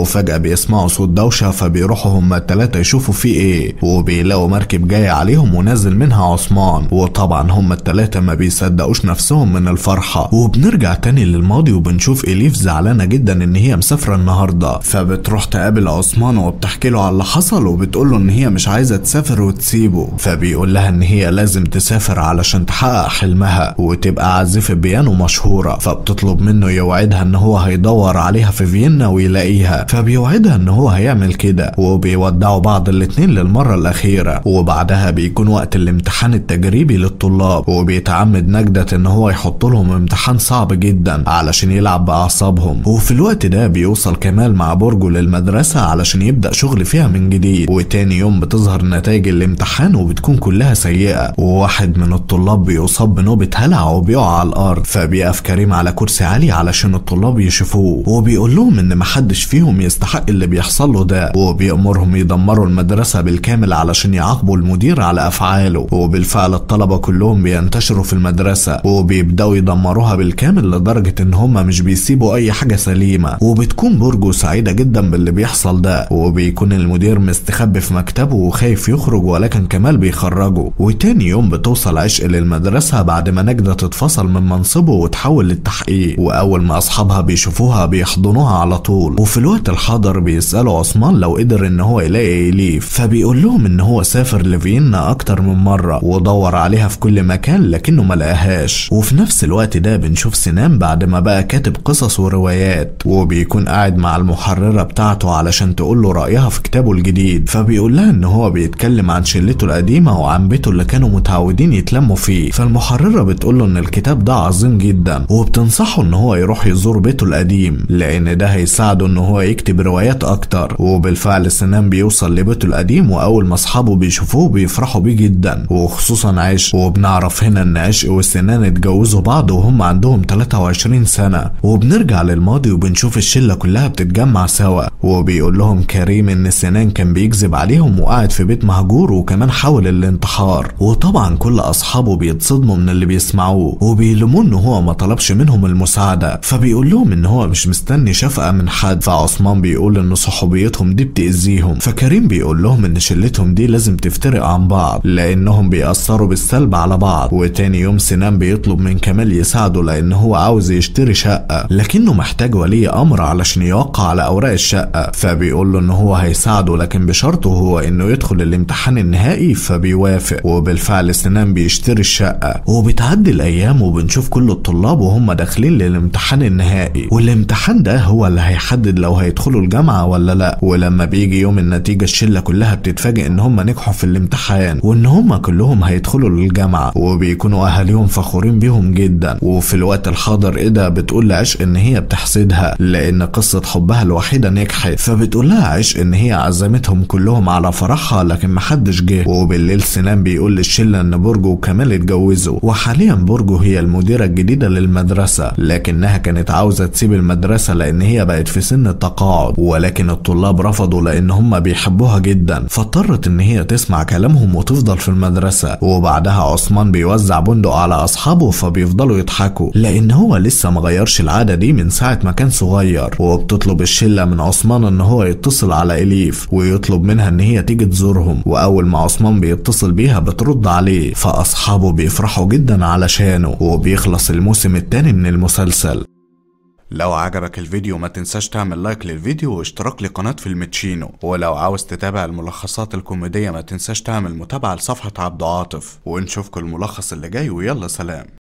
وفجأة بيسمعوا صوت دوشة فبيروحوا هما التلاتة يشوفوا في ايه وبيلاقوا مركب جاية عليهم ونازل منها عثمان وطبعا هما التلاتة ما بيصدقوش نفسهم من الفرحة وبنرجع تاني للماضي وبنشوف إليف زعلانة جدا إن هي مسافرة النهاردة فبتروح تقابل عثمان وبتحكي له على اللي حصل وبتقول له إن هي مش عايزة تسافر وتسيبه فبيقول لها إن هي لازم تسافر علشان تحقق حلمها وتبقى عازفة بيانو مشهورة فبتطلب منه يوعدها إن هو هيدور عليها في فيينا ويلاقيها فبيوعدها إن هو هيعمل كده وبيودعوا بعض الاتنين للمرة الأخيرة وبعدها بيكون وقت الامتحان التجريبي للطلاب وبيتعمد نجدة إن هو يحط لهم امتحان صعب جدا علشان يلعب بأعصابهم وفي الوقت ده بيوصل كمال مع برجه للمدرسة علشان يبدأ شغل فيها من جديد وتاني يوم بتظهر نتائج الامتحان وبتكون كلها سيئة وواحد من الطلاب بيصاب بنوبة هلع وبيقع على الأرض فبيقف كريم على كرسي عالي علشان الطلاب يشوفوه وبيقول لهم إن محدش فيهم يستحق اللي بيحصل له ده وبيأمرهم يدمروا المدرسة بالكامل علشان يعاقبوا المدير على أفعاله وبالفعل الطلبة كلهم بينتشروا في المدرسة وبيبدأوا يدمروها بالكامل لدرجة إن هما مش بيسيبوا أي حاجة سليمة وبتكون برجو سعيدة جدا باللي بيحصل ده وبيكون المدير مستخبي في مكتبه وخايف يخرج ولكن كمال بيخرجه وتاني يوم بتوصل عشق للمدرسة بعد ما نجدة تتفصل من منصبه وتحول للتحقيق وأول ما أصحابها بيشوفوها بيحضنوها على طول وفي الوقت الحاضر بيسألوا عثمان لو قدر إن هو يلاقي إليف فبيقول لهم إن هو سافر لفيينا أكتر من مرة ودور عليها في كل مكان لكنه ما لقاهاش وفي نفس الوقت ده بنشوف سنان بعد ما بقى كاتب قصص وروايات وبيكون قاعد مع المحررة بتاعته علشان تقول له رأيها في كتابه الجديد فبيقول لها إن هو بيتكلم عن شلته القديمة وعن بيته اللي كانوا متعودين يتلموا فيه فالمحررة بتقول له إن الكتاب ده عظيم جدا وبتنصحه إن هو يروح يزور بيته القديم لأن ده هيساعده إن هو يكتب روايات أكتر وبالفعل سنان بيوصل لبيته القديم وأول ما أصحابه بيشوفوه بيفرحوا بيه جدا وخصوصا عشق وبنعرف هنا إن عشق وسنان اتجوزوا بعض وهم عندهم 23 سنة وبنرجع للماضي وبنشوف الشلة كلها بتتجمع سوا وبيقول لهم كريم إن سنان كان بيكذب عليهم وقاعد في بيت مهجور وكمان حاول الانتحار وطبعا كل أصحابه بيتصدموا من اللي بيسمعوه وبيلوموه إن هو ما طلبش منهم المساعدة فبيقول لهم إن هو مش مستني شفقة من حد فعثمان بيقول إن صحوبيتهم دي بتأذيهم فكريم بيقول لهم إن شلتهم دي لازم تفترق عن بعض لأنهم بيأثروا بالسلب على بعض وتاني يوم سنان بيطلب من كمال يساعده لأن هو عاوز يشتري شقة لكنه محتاج ولي أمر علشان يوقع على أوراق الشقة فبيقول له إن هو هيساعده لكن بشرطه هو إنه يدخل الامتحان النهائي فبيوافق وبالفعل سنان بيشتري الشقة وبتعدي الأيام وبنشوف كل الطلاب وهم داخلين للامتحان النهائي والامتحان ده هو اللي هيحدد لو هيدخلوا الجامعة ولا لا ولما بيجي يوم النتيجة الشلة كلها بتتفاجئ إن هم نجحوا في الامتحان وإن هم كلهم هيدخلوا للجامعة وبيكونوا أهاليهم فخورين بيهم جدا وفي الوقت الحاضر إيدا بتقول لعشق إن هي بتحسدها لأن قصة حبها الوحيدة نجحت فبتقول لها عشق إن هي عزمتهم كلهم على فرحها لكن محدش جه وبالليل سنان بيقول للشلة إن برجو وكمال اتجوزوا وحاليا برجو هي المديرة الجديدة للمدرسة لكنها كانت عاوزة تسيب المدرسة لأن هي بقت في سن التقاعد ولكن الطلاب رفضوا لأن هم بيحبوها جدا فاضطرت إن هي تسمع كلامهم وتفضل في المدرسة وبعدها عثمان بيوزع بندق على أصحابه فبيفضلوا يضحكوا لأن هو لسه مغيرش العادة دي من ساعة ما كان صغير وبتطلب الشلة من عثمان إن هو يتصل على إليف ويطلب منها إن هي تيجي تزورهم وأول ما عثمان بيتصل بيها بترد عليه فأصحابه بيفرحوا جدا علشانه وبيخلص الموسم التاني من المسلسل لو عجبك الفيديو ما تنساش تعمل لايك للفيديو واشتراك لقناة فيلم تشينو ولو عاوز تتابع الملخصات الكوميدية ما تنساش تعمل متابعة لصفحة عبد عاطف ونشوفكم الملخص اللي جاي ويلا سلام